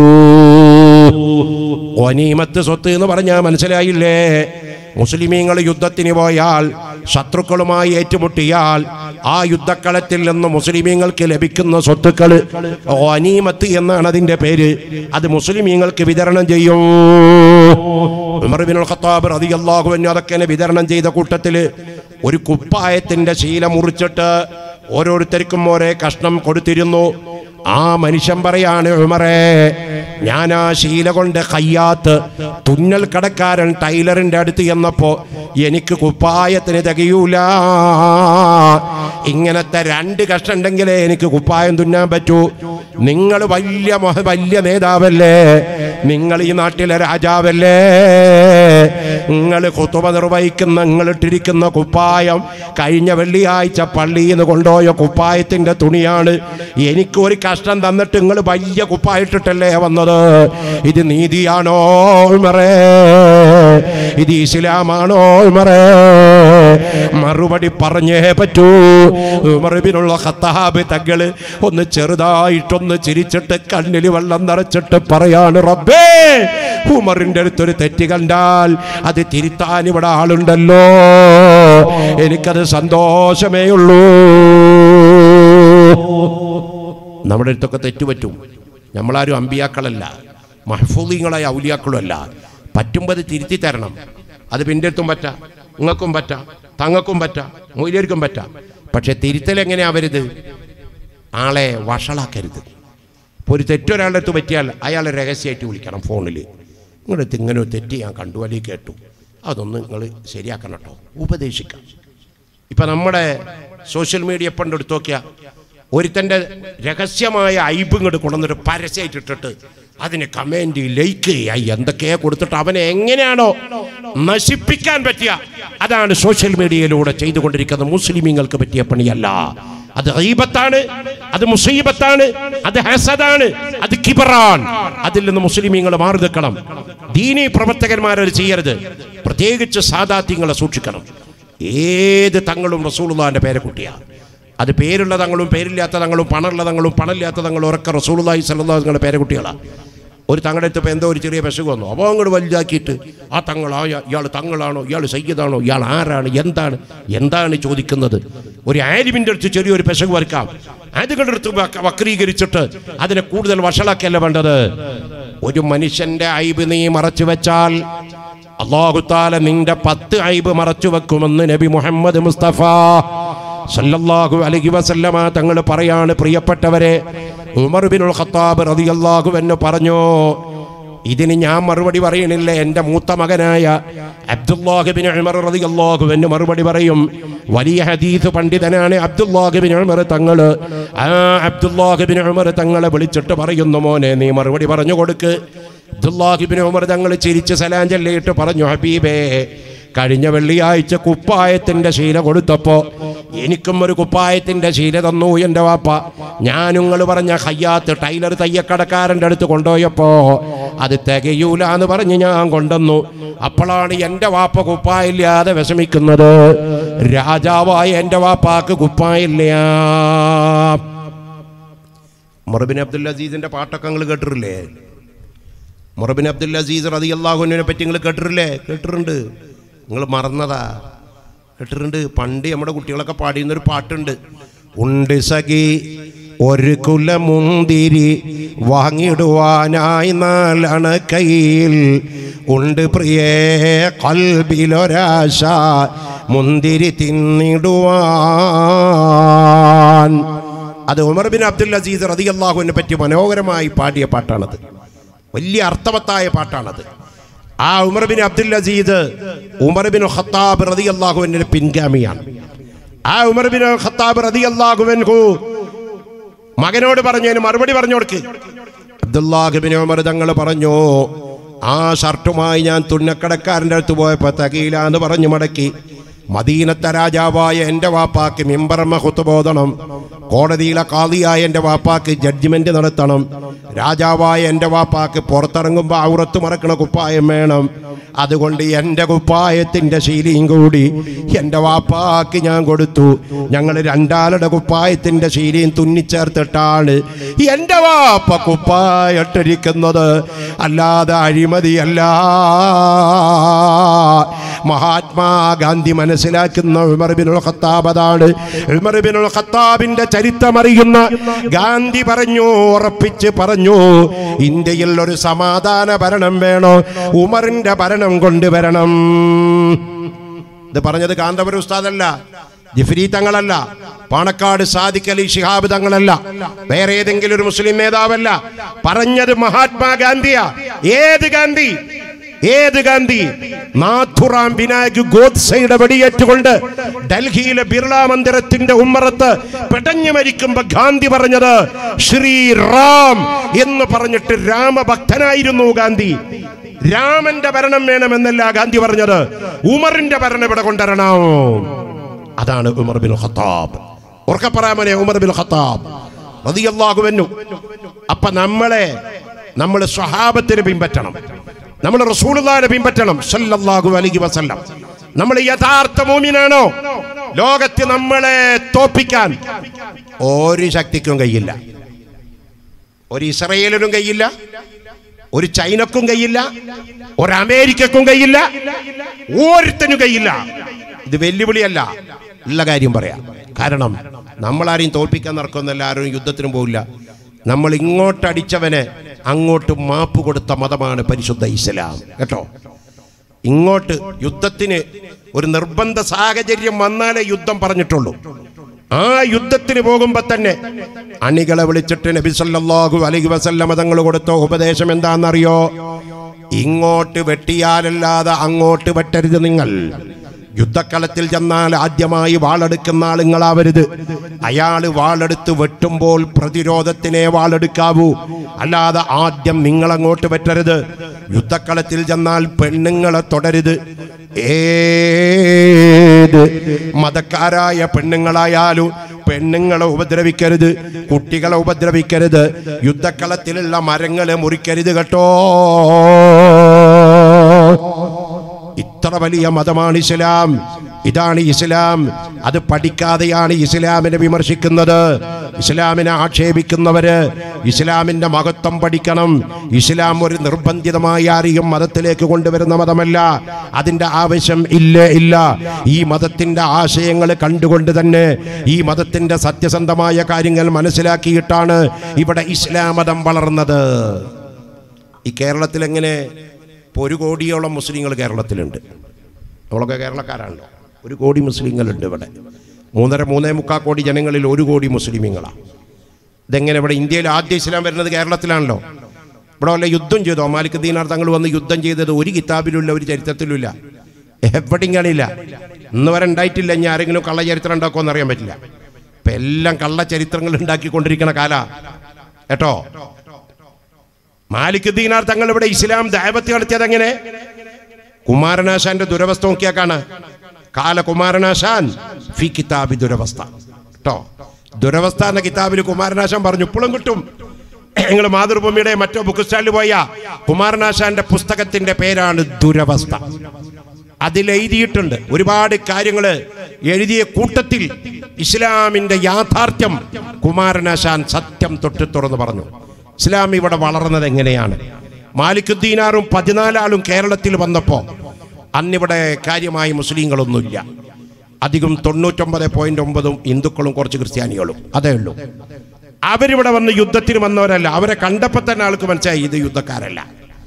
വനീമത്ത് സ്വത്ത് എന്ന് പറഞ്ഞാൽ മനസ്സിലായില്ലേ മുസ്ലിമീങ്ങൾ യുദ്ധത്തിന് പോയാൽ ശത്രുക്കളുമായി ഏറ്റുമുട്ടിയാൽ ആ യുദ്ധക്കളത്തിൽ നിന്ന് മുസ്ലിമീങ്ങൾക്ക് ലഭിക്കുന്ന സ്വത്തുക്കൾ വനീമത്ത് എന്നാണ് അതിന്റെ പേര് അത് മുസ്ലിമീങ്ങൾക്ക് വിതരണം ചെയ്യും ഉമർ ബിനുൽ ഖത്താബ് റളിയല്ലാഹു അൻഹു അതൊക്കെ വിതരണം ചെയ്ത കൂട്ടത്തില് ഒരു കുപ്പായത്തിന്റെ ശീല മുറിച്ചിട്ട് ഓരോരുത്തർക്കും ഓരോ കഷ്ണം കൊടുത്തിരുന്നു ആ മനുഷ്യൻ പറയാണ് ഉമറേ ഞാൻ ആ ശീല കൊണ്ട് കയ്യാത്ത് തുന്നൽ കടക്കാരൻ ടൈലറിന്റെ അടുത്ത് ചെന്നപ്പോ എനിക്ക് കുപ്പായത്തിന് തികയൂല ഇങ്ങനത്തെ രണ്ട് കഷ്ണം ഉണ്ടെങ്കിലേ എനിക്ക് കുപ്പായം തുന്നാൻ പറ്റൂ നിങ്ങൾ വലിയ മഹ- വലിയ നേതാവല്ലേ നിങ്ങൾ ഈ നാട്ടിലെ രാജാവല്ലേ നിങ്ങൾ കുത്തുമ നിർവഹിക്കുന്ന നിങ്ങൾ ഇട്ടിരിക്കുന്ന കുപ്പായം കഴിഞ്ഞ വെള്ളിയാഴ്ച പള്ളിയിൽ നിന്ന് കൊണ്ടുപോയ കുപ്പായത്തിന്റെ തുണിയാണ് എനിക്ക് ഒരു കഷ്ടം തന്നിട്ട് നിങ്ങൾ വലിയ കുപ്പായിട്ടിട്ടല്ലേ വന്നത് ഇത് നീതിയാണോ ഉമറേ ഇത് ഇസ്ലാമാണോ ഉമറേ മറുപടി പറഞ്ഞേ പറ്റൂ ഉമറിബിനുള്ള ഖത്താബ് തങ്ങള് ഒന്ന് ചെറുതായിട്ടൊന്ന് ചിരിച്ചിട്ട് കണ്ണിൽ വെള്ളം നിറച്ചിട്ട് പറയാണ് റബ്ബേ ഉമറിന്റെ അടുത്തൊരു തെറ്റ് കണ്ടാൽ അത് തിരുത്താൻ ഇവിടെ ആളുണ്ടല്ലോ എനിക്കത് സന്തോഷമേ ഉള്ളൂ നമ്മുടെ അടുത്തൊക്കെ തെറ്റുപറ്റും നമ്മളാരും അമ്പിയാക്കളല്ല മഹഫൂദിങ്ങളായ ഔലിയാക്കളുമല്ല പറ്റുമ്പോൾ അത് തിരുത്തി തരണം അത് പിൻ്റെ അടുത്തും പറ്റാം നിങ്ങൾക്കും പറ്റാം തങ്ങൾക്കും പറ്റാം മൂല്യർക്കും പറ്റാം പക്ഷെ തിരുത്തൽ എങ്ങനെയാ വരുത് ആളെ വഷളാക്കരുത് ഇപ്പോൾ ഒരു തെറ്റൊരാളുടെ അടുത്ത് പറ്റിയാൽ അയാളെ രഹസ്യമായിട്ട് വിളിക്കണം ഫോണിൽ നിങ്ങളുടെ അടുത്ത് ഇങ്ങനെ ഒരു തെറ്റ് ഞാൻ കണ്ടു അല്ലെങ്കിൽ കേട്ടു അതൊന്ന് നിങ്ങൾ ശരിയാക്കണം കേട്ടോ ഉപദേശിക്കാം ഇപ്പം നമ്മുടെ സോഷ്യൽ മീഡിയ പണ്ട് എടുത്ത് നോക്കിയാൽ ഒരുത്തൻ്റെ രഹസ്യമായ ഐബ് ഇങ്ങോട്ട് കൊണ്ടുവന്നിട്ട് പരസ്യമായിട്ട് ഇട്ടിട്ട് അതിന് കമൻറ്റ് ലൈക്ക് ആയി എന്തൊക്കെയാ കൊടുത്തിട്ട് അവനെ എങ്ങനെയാണോ നശിപ്പിക്കാൻ പറ്റിയ അതാണ് സോഷ്യൽ മീഡിയയിലൂടെ ചെയ്തുകൊണ്ടിരിക്കുന്ന മുസ്ലിമീങ്ങൾക്ക് പറ്റിയ പണിയല്ല അത് ഗീബത്താണ് അത് മുസീബത്താണ് അത് ഹസദാണ് അത് കിബറാൻ അതിൽ നിന്ന് മുസ്ലിമീങ്ങൾ മാറി നിൽക്കണം ദീനി പ്രവർത്തകന്മാരത് ചെയ്യരുത് പ്രത്യേകിച്ച് സാദാത്യങ്ങളെ സൂക്ഷിക്കണം ഏത് തങ്ങളും റസൂലുള്ളാന്റെ പേരക്കുട്ടിയാണ് അത് പേരുള്ള തങ്ങളും പേരില്ലാത്ത തങ്ങളും പണമുള്ള തങ്ങളും പണമില്ലാത്ത തങ്ങളും ഉറക്ക റസൂലുള്ളാഹി സ്വല്ലല്ലാഹു തങ്ങളുടെ പേരക്കുട്ടികളാണ് ഒരു തങ്ങളുടെ അടുത്ത് ഇപ്പോൾ എന്തോ ഒരു ചെറിയ പെശക് വന്നു അപ്പോൾ അങ്ങോട്ട് വലുതാക്കിയിട്ട് ആ തങ്ങളാ ഇയാൾ തങ്ങളാണോ ഇയാൾ സയ്യദാണോ ഇയാൾ ആരാണ് എന്താണ് എന്താണ് ചോദിക്കുന്നത് ഒരു ആലിമിൻ്റെ അടുത്ത് ചെറിയൊരു പെശക് വരക്കാം അതുകളുടെ അടുത്ത് വക്ര- വക്രീകരിച്ചിട്ട് അതിനെ കൂടുതൽ വഷളാക്കിയല്ല വേണ്ടത് ഒരു മനുഷ്യന്റെ ഐബ് നീ മറച്ചു വെച്ചാൽ അള്ളാഹുത്താല നിന്റെ പത്ത് ഐബ് മറച്ചു വെക്കുമെന്ന് നബി മുഹമ്മദ് മുസ്തഫ സല്ലല്ലാഹു അലൈഹി വസല്ലമ തങ്ങൾ പറയാണ് പ്രിയപ്പെട്ടവരെ ഉമർ ബിനുൽ ഖത്താബ് റളിയല്ലാഹു എന്ന് പറഞ്ഞു ഇതിന് ഞാൻ മറുപടി പറയണില്ല എൻ്റെ മൂത്ത മകനായ അബ്ദുല്ലാഹിബിൻ ഉമർ റളിയല്ലാഹു എന്ന് മറുപടി പറയും വലിയ ഹദീസ് പണ്ഡിതനാണ് അബ്ദുല്ലാഹിബിൻ ഉമർ തങ്ങൾ ആ അബ്ദുല്ലാഹിബിൻ ഉമർ തങ്ങളെ വിളിച്ചിട്ട് പറയുന്നു മോനെ നീ മറുപടി പറഞ്ഞു കൊടുക്ക് അബ്ദുല്ലാഹിബിൻ ഉമർ തങ്ങൾ ചിരിച്ച് സലാം ചൊല്ലിയിട്ട് പറഞ്ഞു ഹബീബേ കഴിഞ്ഞ വെള്ളിയാഴ്ച കുപ്പായത്തിന്റെ ശീല കൊടുത്തപ്പോ എനിക്കും ഒരു കുപ്പായത്തിന്റെ ശീല തന്നു എൻ്റെ വാപ്പ ഞാൻ നിങ്ങൾ പറഞ്ഞ ഹയ്യാത്ത് ടൈലർ തയ്യക്കടക്കാരൻ്റെ അടുത്ത് കൊണ്ടുപോയപ്പോ അത് തികയൂല എന്ന് പറഞ്ഞ് ഞാൻ കൊണ്ടുവന്നു അപ്പോഴാണ് എൻ്റെ വാപ്പ കുപ്പായില്ലാതെ വിഷമിക്കുന്നത് രാജാവായ എൻ്റെ വാപ്പാക്ക് കുപ്പായില്ല മൊറബിൻ അബ്ദുൽ അസീസിന്റെ പാട്ടൊക്കെ നിങ്ങൾ കേട്ടിട്ടില്ലേ മൊറബിൻ അബ്ദുൽ അസീസ് റതി അള്ളാഹുവിനെ പറ്റി നിങ്ങൾ കേട്ടിട്ടില്ലേ കേട്ടിട്ടുണ്ട് നിങ്ങൾ മറന്നതാ കേട്ടിട്ടുണ്ട് പണ്ട് നമ്മുടെ കുട്ടികളൊക്കെ പാടിയുന്നൊരു പാട്ടുണ്ട് ഉണ്ട് സഖി ഒരു കുല മുന്തിരി വാങ്ങിടുവാനായി നാലണ കയ്യിൽ ഉണ്ട് പ്രിയേ കൽബിലൊരാശ മുന്തിരി തിന്നിടുവാൻ അത് ഉമർ ബിൻ അബ്ദുൽ അസീസ് റതി അള്ളാഹുവിനെ പറ്റി മനോഹരമായി പാടിയ പാട്ടാണത് വലിയ അർത്ഥവത്തായ പാട്ടാണത് ആ Umar bin Abdul Aziz Umar bin Khattab റതി അള്ളാഹുവിൻ്റെ പിൻഗാമിയാണ് ആ ഉമർ ബിൻ ഖത്താബ് റതി അള്ളാഹുവിൻഹു മകനോട് പറഞ്ഞതിന് മറുപടി പറഞ്ഞു കൊടുക്ക് അബ്ദുല്ലാഹിബിൻ ഉമർ തങ്ങൾ പറഞ്ഞു ആ ഷർട്ടുമായി ഞാൻ തുന്നക്കടക്കാരൻ്റെ അടുത്ത് പോയപ്പോൾ തകീല എന്ന് പറഞ്ഞു മടക്കി മദീനത്തെ രാജാവായ എൻ്റെ വാപ്പാക്ക് മിമ്പറമ്മ കുത്തുബോധണം കോടതിയിലെ കാതിയായ എൻ്റെ വാപ്പാക്ക് ജഡ്ജിമെന്റ് നടത്തണം രാജാവായ എൻ്റെ വാപ്പാക്ക് പുറത്തിറങ്ങുമ്പോൾ ഔറത്ത് മറക്കണ കുപ്പായം വേണം അതുകൊണ്ട് എൻ്റെ കുപ്പായത്തിൻ്റെ ശീലിയും കൂടി എൻ്റെ വാപ്പാക്ക് ഞാൻ കൊടുത്തു ഞങ്ങൾ രണ്ടാളുടെ കുപ്പായത്തിൻ്റെ ശീലിയും തുന്നിച്ചേർത്തിട്ടാണ് എൻ്റെ വാപ്പ കുപ്പായിട്ടിരിക്കുന്നത് അല്ലാതെ അഴിമതിയല്ല മഹാത്മാഗാന്ധി മനസ്സിലാക്കുന്ന ഉമർ ബിനുൽ ഖത്താബ് അതാണ് ഉമർ ബിനുൽ ഖത്താബിന്റെ ചരിത്രം അറിയുന്ന ഗാന്ധി പറഞ്ഞു ഉറപ്പിച്ച് പറഞ്ഞു ഇന്ത്യയിൽ ഒരു സമാധാന ഭരണം വേണോ ഉമറിന്റെ ഭരണം കൊണ്ടുവരണം ഇത് പറഞ്ഞത് കാന്തപുര ഉസ്താദല്ല ജിഫ്രി തങ്ങളല്ല പാണക്കാട് സാദിഖ് അലി ശിഹാബ് തങ്ങളല്ല വേറെ ഏതെങ്കിലും ഒരു മുസ്ലിം നേതാവല്ല പറഞ്ഞത് മഹാത്മാഗാന്ധിയാ ഏത് ഗാന്ധി ഏത് ഗാന്ധി നാഥുറാം വിനായക് ഗോഡ്സയുടെ വെടിയേറ്റുകൊണ്ട് ഡൽഹിയിലെ ബിർള മന്ദിരത്തിന്റെ ഉമ്മറത്ത് പെടഞ്ഞു മരിക്കുമ്പോ ഗാന്ധി പറഞ്ഞത് ശ്രീറാം എന്ന് പറഞ്ഞിട്ട് രാമഭക്തനായിരുന്നു ഗാന്ധി രാമന്റെ ഭരണം വേണമെന്നല്ല ഗാന്ധി പറഞ്ഞത് ഉമറിന്റെ ഭരണം ഇവിടെ കൊണ്ടുവരണം അതാണ് ഉമർ ബിൻ ഖത്താബ് ഉറക്കെ പറയാമനെ ഉമർ ബിൻ ഖത്താബ് റളിയല്ലാഹു അൻഹു അപ്പൊ നമ്മളെ നമ്മൾ സ്വഹാബത്തിന് പിൻപറ്റണം നമ്മൾ റസൂലുള്ളാഹിനെ പിൻപറ്റണം സല്ലല്ലാഹു അലൈഹി വസല്ലം നമ്മൾ യഥാർത്ഥ മൂമിനാണോ ലോകത്ത് നമ്മളെ തോപ്പിക്കാൻ ഒരു ശക്തിക്കും കഴിയില്ല ഒരു ഇസ്രയേലിനും കഴിയില്ല ഒരു ചൈനക്കും കഴിയില്ല ഒരു അമേരിക്കക്കും കഴിയില്ല ഓരോരുത്തനും കഴിയില്ല ഇത് വെല്ലുവിളിയല്ല ഉള്ള കാര്യം പറയാം കാരണം നമ്മളാരെയും തോൽപ്പിക്കാൻ നടക്കുന്നില്ല ആരും യുദ്ധത്തിനും പോകില്ല നമ്മൾ ഇങ്ങോട്ട് അടിച്ചവന് അങ്ങോട്ട് മാപ്പ് കൊടുത്ത മതമാണ് പരിശുദ്ധ ഇസ്ലാം കേട്ടോ ഇങ്ങോട്ട് യുദ്ധത്തിന് ഒരു നിർബന്ധ സാഹചര്യം വന്നാലേ യുദ്ധം പറഞ്ഞിട്ടുള്ളൂ ആ യുദ്ധത്തിന് പോകുമ്പോ തന്നെ അണികളെ വിളിച്ചിട്ട് നബി സല്ലല്ലാഹു അലൈഹി വസല്ലമ തങ്ങൾ കൊടുത്ത ഉപദേശം എന്താണെന്നറിയോ ഇങ്ങോട്ട് വെട്ടിയാലല്ലാതെ അങ്ങോട്ട് വെട്ടരുത് നിങ്ങൾ യുദ്ധക്കളത്തിൽ ചെന്നാൽ ആദ്യമായി വാളെടുക്കുന്ന ആളുങ്ങളാവരുത് അയാൾ വാളെടുത്ത് വെട്ടുമ്പോൾ പ്രതിരോധത്തിനെ വാളെടുക്കാവൂ അല്ലാതെ ആദ്യം നിങ്ങൾ അങ്ങോട്ട് വെട്ടരുത് യുദ്ധക്കളത്തിൽ ചെന്നാൽ പെണ്ണുങ്ങളെ തുടരുത് ഏത് മതക്കാരായ പെണ്ണുങ്ങളായാലും പെണ്ണുങ്ങളെ ഉപദ്രവിക്കരുത് കുട്ടികളെ ഉപദ്രവിക്കരുത് യുദ്ധക്കളത്തിലുള്ള മരങ്ങളെ മുറിക്കരുത് കേട്ടോ ഇത്ര വലിയ മതമാണ് ഇസ്ലാം ഇതാണ് ഇസ്ലാം അത് പഠിക്കാതെയാണ് ഇസ്ലാമിനെ വിമർശിക്കുന്നത് ഇസ്ലാമിനെ ആക്ഷേപിക്കുന്നവര് ഇസ്ലാമിന്റെ മഹത്വം പഠിക്കണം ഇസ്ലാം ഒരു നിർബന്ധിതമായി ആരെയും മതത്തിലേക്ക് കൊണ്ടുവരുന്ന മതമല്ല അതിന്റെ ആവശ്യം ഇല്ല ഇല്ല ഈ മതത്തിന്റെ ആശയങ്ങൾ കണ്ടുകൊണ്ട് തന്നെ ഈ മതത്തിന്റെ സത്യസന്ധമായ കാര്യങ്ങൾ മനസ്സിലാക്കിയിട്ടാണ് ഇവിടെ ഇസ്ലാം മതം വളർന്നത് ഈ കേരളത്തിൽ എങ്ങനെ ഇപ്പോൾ ഒരു കോടിയോളം മുസ്ലിങ്ങൾ കേരളത്തിലുണ്ട് നമ്മളൊക്കെ കേരളക്കാരാണല്ലോ ഒരു കോടി മുസ്ലിങ്ങളുണ്ട് ഇവിടെ മൂന്നര മൂന്നേ മുക്കാൽ കോടി ജനങ്ങളിൽ ഒരു കോടി മുസ്ലിമീങ്ങളാണ് ഇതെങ്ങനെ ഇവിടെ ഇന്ത്യയിൽ ആദ്യ ഇസ്ലാം വരുന്നത് കേരളത്തിലാണല്ലോ ഇവിടെ വല്ല യുദ്ധം ചെയ്തോ മാലിക് ദീനാർ തങ്ങൾ വന്ന് യുദ്ധം ചെയ്തത് ഒരു കിതാബിലുമില്ല ഒരു ചരിത്രത്തിലുമില്ല എവിടെയും കാണില്ല ഇന്ന് വരെ ഉണ്ടായിട്ടില്ല ഇനി ആരെങ്കിലും കള്ള ചരിത്രം ഉണ്ടാക്കുമെന്ന് അറിയാൻ പറ്റില്ല ഇപ്പം എല്ലാം കള്ള ചരിത്രങ്ങൾ ഉണ്ടാക്കിക്കൊണ്ടിരിക്കണ കാല കേട്ടോ മാലിക് ദീനാർ തങ്ങൾ ഇവിടെ ഇസ്ലാം ദൈവത്തെ നടത്തിയത് എങ്ങനെ കുമാരനാശാന്റെ ദുരവസ്ഥ നോക്കിയാ കാണാ കാല കുമാരനാശാൻ ഫി കിതാബി ദുരവസ്ഥ കേട്ടോ ദുരവസ്ഥ എന്ന കിതാബിൽ കുമാരനാശാൻ പറഞ്ഞു ഇപ്പോഴും കിട്ടും നിങ്ങൾ മാതൃഭൂമിയുടെ മറ്റോ ബുക്ക് സ്റ്റാളിൽ പോയ കുമാരനാശാന്റെ പുസ്തകത്തിന്റെ പേരാണ് ദുരവസ്ഥ അതിൽ എഴുതിയിട്ടുണ്ട് ഒരുപാട് കാര്യങ്ങൾ എഴുതിയ കൂട്ടത്തിൽ ഇസ്ലാമിന്റെ യാഥാർത്ഥ്യം കുമാരനാശാൻ സത്യം തൊട്ട് തുറന്നു പറഞ്ഞു ഇസ്ലാം ഇവിടെ വളർന്നത് എങ്ങനെയാണ് മാലിക്കുദ്ദീനാറും പതിനാലാളും കേരളത്തിൽ വന്നപ്പോൾ അന്നിവിടെ കാര്യമായി മുസ്ലിങ്ങളൊന്നുമില്ല അധികം തൊണ്ണൂറ്റൊമ്പത് പോയിന്റ് ഒമ്പതും ഹിന്ദുക്കളും കുറച്ച് ക്രിസ്ത്യാനികളും അതേ ഉള്ളൂ അവരിവിടെ വന്ന് യുദ്ധത്തിന് വന്നവരല്ല അവരെ കണ്ടപ്പോൾ തന്നെ ആൾക്ക് മനസ്സിലായി ഇത് യുദ്ധക്കാരല്ല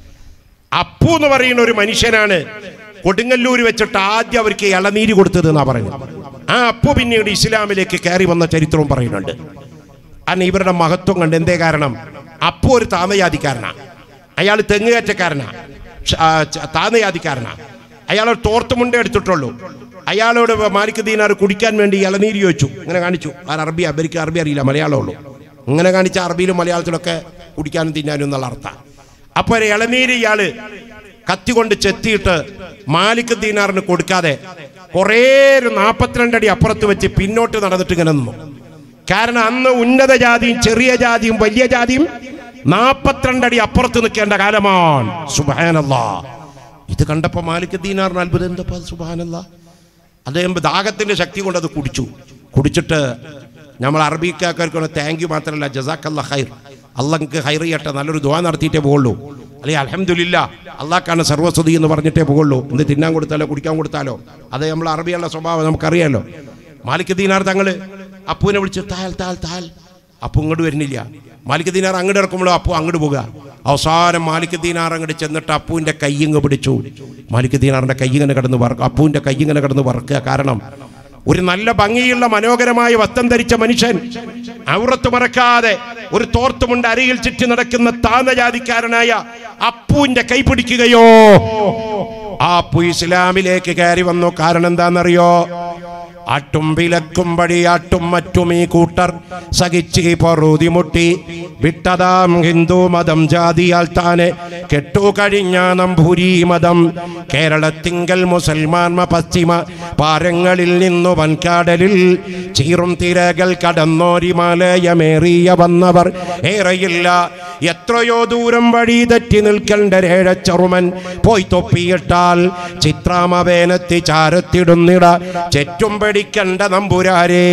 അപ്പു എന്ന് പറയുന്ന ഒരു മനുഷ്യനാണ് കൊടുങ്ങല്ലൂർ വെച്ചിട്ട് ആദ്യം അവർക്ക് ഇളനീര് കൊടുത്തത് എന്നാ പറയുന്നത് ആ അപ്പു പിന്നീട് ഇസ്ലാമിലേക്ക് കയറി വന്ന ചരിത്രവും പറയുന്നുണ്ട് അന്ന് ഇവരുടെ മഹത്വം കണ്ട് എന്തേ കാരണം അപ്പു ഒരു താമജാതിക്കാരനാ അയാൾ തെങ്ങുകയറ്റക്കാരനാ ഷ- ആ, ച- താമജാതിക്കാരനാ അയാൾ ഒരു തോർത്തുമുണ്ടേ എടുത്തിട്ടുള്ളൂ അയാളോട് മാലിക് ദീനാർ കുടിക്കാൻ വേണ്ടി ഇളനീര് ചോദിച്ചു ഇങ്ങനെ കാണിച്ചു ആ അറബി അവർക്ക് അറബി അറിയില്ല മലയാളമുള്ളൂ ഇങ്ങനെ കാണിച്ച അറബിയിലും മലയാളത്തിലൊക്കെ കുടിക്കാനും തിന്നാനും എന്നുള്ള അർത്ഥം അപ്പോൾ ഒരു ഇളനീര് ഇയാള് കത്തി കൊണ്ട് ചെത്തിയിട്ട് മാലിക് ദീനാറിന് കൊടുക്കാതെ കുറേ ഒരു നാൽപ്പത്തിരണ്ടടി അപ്പുറത്ത് വെച്ച് പിന്നോട്ട് നടന്നിട്ട് ഇങ്ങനെ നിന്നു കാരണം അന്ന് ഉന്നത ജാതിയും ചെറിയ ജാതിയും വലിയ ജാതിയും നാൽപ്പത്തിരണ്ടടി അപ്പുറത്ത് നിൽക്കേണ്ട കാലമാണ് സുബാനല്ലാ ഇത് കണ്ടപ്പോ മാലിക് ദീനാറിന് അത്ഭുതം എന്താ സുബാനല്ലാ അദ്ദേഹം ദാഹത്തിന്റെ ശക്തി കൊണ്ട് അത് കുടിച്ചു കുടിച്ചിട്ട് നമ്മൾ അറബിക്കാർക്ക് താങ്ക് യു മാത്രമല്ല ജസാഖല്ല ഹൈർ അള്ളങ്ങൾക്ക് ഹൈർ ചെയ്യട്ടെ നല്ലൊരു ദുവാ നടത്തിയിട്ടേ പോകുള്ളൂ അല്ലെങ്കിൽ അലഹമില്ല അള്ളാഹ്ക്കാണ് സർവസ്വതി എന്ന് പറഞ്ഞിട്ടേ പോകുള്ളൂ എന്ത് തിന്നാൻ കൊടുത്താലോ കുടിക്കാൻ കൊടുത്താലോ അത് നമ്മൾ അറബിയുള്ള സ്വഭാവം നമുക്കറിയാലോ മാലിക് ദീനാർ തങ്ങള് അപ്പുവിനെ വിളിച്ച് താൽ താൽ താൽ അപ്പു ഇങ്ങോട്ട് വരുന്നില്ല മാലിക് ദീനാർ അങ്ങോട്ട് ഇറക്കുമ്പോഴോ അപ്പു അങ്ങോട്ട് പോകുക അവസാനം മാലിക് ദീനാർ അങ്ങോട്ട് ചെന്നിട്ട് അപ്പുവിന്റെ കൈ ഇങ്ങ് പിടിച്ചു മാലിക് ദീനാറിന്റെ കൈ ഇങ്ങനെ കിടന്ന് വറക്കുക അപ്പുവിന്റെ കൈ ഇങ്ങനെ കിടന്ന് വറക്കുക കാരണം ഒരു നല്ല ഭംഗിയുള്ള മനോഹരമായ വസ്ത്രം ധരിച്ച മനുഷ്യൻ ഔറത്ത് മറക്കാതെ ഒരു തോർത്തുമുണ്ട് അരികിൽ ചുറ്റി നടക്കുന്ന താന്ന ജാതിക്കാരനായ അപ്പുവിന്റെ കൈ പിടിക്കുകയോ ആ അപ്പു ഇസ്ലാമിലേക്ക് കയറി വന്നു കാരണം എന്താണെന്നറിയോ ആട്ടും വിലക്കും വഴിയാട്ടും മറ്റും ഈ കൂട്ടർ സഹിച്ച് പൊറുതിമുട്ടി വിട്ടതാം ഹിന്ദു മതം ജാതിയാൽ താനെ കെട്ടുകഴിഞ്ഞ നമ്പൂരി മതം കേരളത്തിങ്കൽ മുസൽമാൻ പശ്ചിമ പാരങ്ങളിൽ നിന്നു വൻകാടലിൽ ചീറും തിരകൾ കടന്നോരി മലയമേറിയ വന്നവർ ഏറെയില്ല എത്രയോ ദൂരം വഴി തെറ്റി നിൽക്കേണ്ട രേഴച്ചറുമൻ പോയി തൊപ്പിയിട്ടാൽ ചിത്രാമവേനത്തി ചാരത്തിടുന്നിട ചെറ്റും പേടിക്കണ്ട നമ്പുരാരേ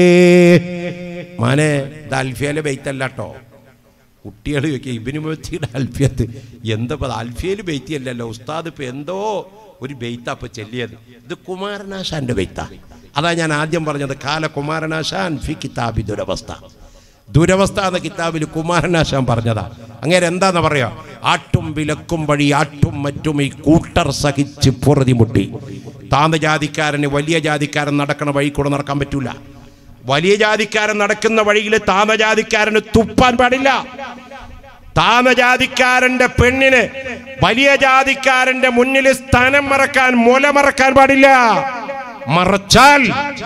മാനെ ഇത് അൽഫിയയിലെ ബെയ്ത്തല്ല കേട്ടോ കുട്ടികൾ ചോദിക്കുക ഇബിന് മൊത്തിയുടെ അൽഫിയത്ത് എന്താ ഇപ്പൊ അൽഫിയയിൽ ബെയ്ത്തിയല്ലല്ലോ ഉസ്താദ് ഇപ്പൊ എന്തോ ഒരു ബെയ്ത്താ ഇപ്പൊ ചെല്ലിയത് ഇത് കുമാരനാശാന്റെ ബെയ്ത്ത അതാ ഞാൻ ആദ്യം പറഞ്ഞത് കാല കുമാരനാശാൻ ഫി കിതാബി ദുരവസ്ഥ ദുരവസ്ഥ എന്ന കിതാബിൽ കുമാരനാശാൻ പറഞ്ഞതാ അങ്ങനെ എന്താന്ന് പറയാ ആട്ടും വിലക്കും വഴി ആട്ടും മറ്റും ഈ കൂട്ടർ സഹിച്ച് പൊറുതിമുട്ടി താന്ന ജാതിക്കാരന് വലിയ ജാതിക്കാരൻ നടക്കണ വഴി കൂടെ നടക്കാൻ പറ്റൂല വലിയ ജാതിക്കാരൻ നടക്കുന്ന വഴിയിൽ താന്ന ജാതിക്കാരന് തുപ്പാൻ പാടില്ല താന്ന ജാതിക്കാരന്റെ പെണ്ണിന് വലിയ ജാതിക്കാരന്റെ മുന്നിൽ സ്ഥാനം മറക്കാൻ മുല മറക്കാൻ പാടില്ല മറച്ചാൽ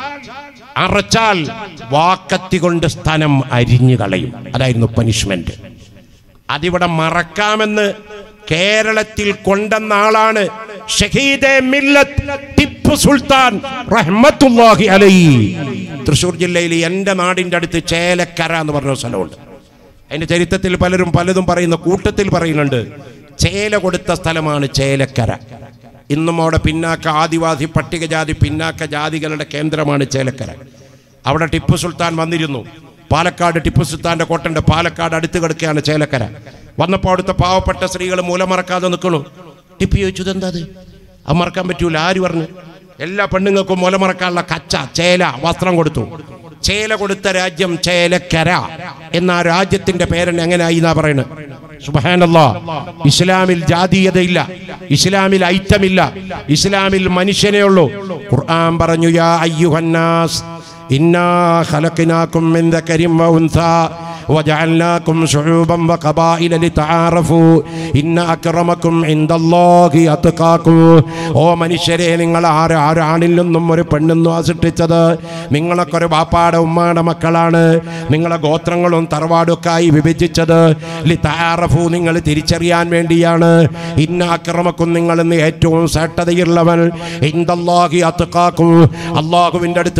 അറച്ചാൽ വാക്കത്തി കൊണ്ട് സ്ഥാനം അരിഞ്ഞു കളയും അതായിരുന്നു പനിഷ്മെന്റ് അതിവിടെ മറക്കാമെന്ന് കേരളത്തിൽ കൊണ്ടെന്ന ആളാണ് ഷഹീദെ മില്ലത്ത് ടിപ്പു സുൽത്താൻ റഹ്മത്തുല്ലാഹി അലൈഹി തൃശ്ശൂർ ജില്ലയിൽ എൻ്റെ നാടിൻ്റെ അടുത്ത് ചേലക്കര എന്ന് പറഞ്ഞ ഒരു സ്ഥലമുണ്ട് അതിന്റെ ചരിത്രത്തിൽ പലരും പലതും പറയുന്ന കൂട്ടത്തിൽ പറയുന്നുണ്ട് ചേല കൊടുത്ത സ്ഥലമാണ് ചേലക്കര ഇന്നും അവിടെ പിന്നാക്ക ആദിവാസി പട്ടികജാതി പിന്നാക്ക ജാതികളുടെ കേന്ദ്രമാണ് ചേലക്കര അവിടെ ടിപ്പു സുൽത്താൻ വന്നിരുന്നു പാലക്കാട് ടിപ്പു സുൽത്താന്റെ കോട്ടന്റെ പാലക്കാട് അടുത്ത് കിടക്കുകയാണ് ചേലക്കര വന്നപ്പോൾ അവിടുത്തെ പാവപ്പെട്ട സ്ത്രീകൾ മൂലമറക്കാതെ നിൽക്കണു ടിപ്പു ചോദിച്ചു ഇതെന്താ അത് അത് മറക്കാൻ പറ്റൂല ആര് പറഞ്ഞു എല്ലാ പെണ്ണുങ്ങൾക്കും മുലമറക്കാനുള്ള കച്ച ചേല വസ്ത്രം കൊടുത്തു ചേല കൊടുത്ത രാജ്യം ചേലക്കര എന്ന ആ രാജ്യത്തിന്റെ പേരൻ എങ്ങനെയായി എന്നാ പറയുന്നത് സുബഹാനല്ലാ ഇസ്ലാമിൽ ജാതീയതയില്ല ഇസ്ലാമിൽ ഐറ്റമില്ല ഇസ്ലാമിൽ മനുഷ്യനേ ഉള്ളൂ ഖുർആൻ പറഞ്ഞു യാ അയ്യുഹന്നാസ് ഇന്നാ ഖലഖനാകും മിൻ ദക്കരിൻ വ ഉൻസാ وجعلناكم شعوبا وقبائل لتعارفوا إن أكرمكم عند الله أتقاكم ഓ മനുഷ്യരെ നിങ്ങൾ ആര് ആരാണിൽ നിന്നും ഒരു പെണ്ണെന്നും സൃഷ്ടിച്ചത് നിങ്ങളൊക്കെ ഒരു ബാപ്പാടെ ഉമ്മാടെ മക്കളാണ് നിങ്ങളെ ഗോത്രങ്ങളും തറവാടൊക്കെയായി വിഭജിച്ചത് ലിതാറഫു നിങ്ങൾ തിരിച്ചറിയാൻ വേണ്ടിയാണ് ഇന്നാക്രമക്കും നിങ്ങൾ ഇന്ന് ഏറ്റവും ശ്രേഷ്ഠതയുള്ളവൻ ഇന്ദല്ലാഹി അത്തുക്കാക്കും അള്ളാഹുവിൻ്റെ അടുത്ത്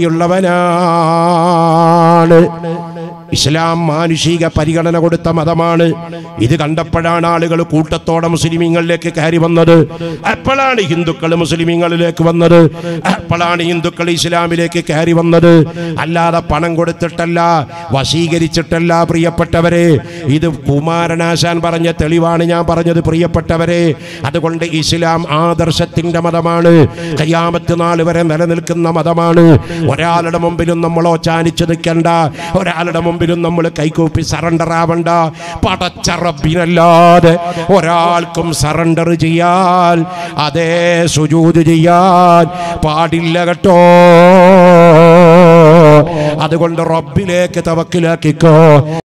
തക്കവയുള്ളവനാണ് ഇസ്ലാം മാനുഷിക പരിഗണന കൊടുത്ത മതമാണ് ഇത് കണ്ടപ്പോഴാണ് ആളുകൾ കൂട്ടത്തോടെ മുസ്ലിമീങ്ങളിലേക്ക് കയറി വന്നത് അപ്പോഴാണ് ഹിന്ദുക്കൾ മുസ്ലിമീങ്ങളിലേക്ക് വന്നത് അപ്പോഴാണ് ഹിന്ദുക്കൾ ഇസ്ലാമിലേക്ക് കയറി വന്നത് അല്ലാതെ പണം കൊടുത്തിട്ടല്ല വശീകരിച്ചിട്ടല്ല പ്രിയപ്പെട്ടവരെ ഇത് കുമാരനാശാൻ പറഞ്ഞ തെളിവാണ് ഞാൻ പറഞ്ഞത് പ്രിയപ്പെട്ടവരെ അതുകൊണ്ട് ഇസ്ലാം ആദർശത്തിന്റെ മതമാണ് കയ്യാമത്ത് നാൾ വരെ നിലനിൽക്കുന്ന മതമാണ് ഒരാളുടെ മുമ്പിലും നമ്മൾ ഓച്ചാനിച്ച് നിൽക്കണ്ട ഒരാളുടെ മുമ്പിലും നമ്മൾ കൈകൂപ്പി സറണ്ടർ ആവണ്ട പടച്ച റബ്ബിനല്ലാതെ ഒരാൾക്കും സറണ്ടർ ചെയ്യാൻ അതേ സുജൂത് ചെയ്യാൻ പാടില്ല കേട്ടോ അതുകൊണ്ട് റബ്ബിലേക്ക് തവക്കിലാക്കിക്കോ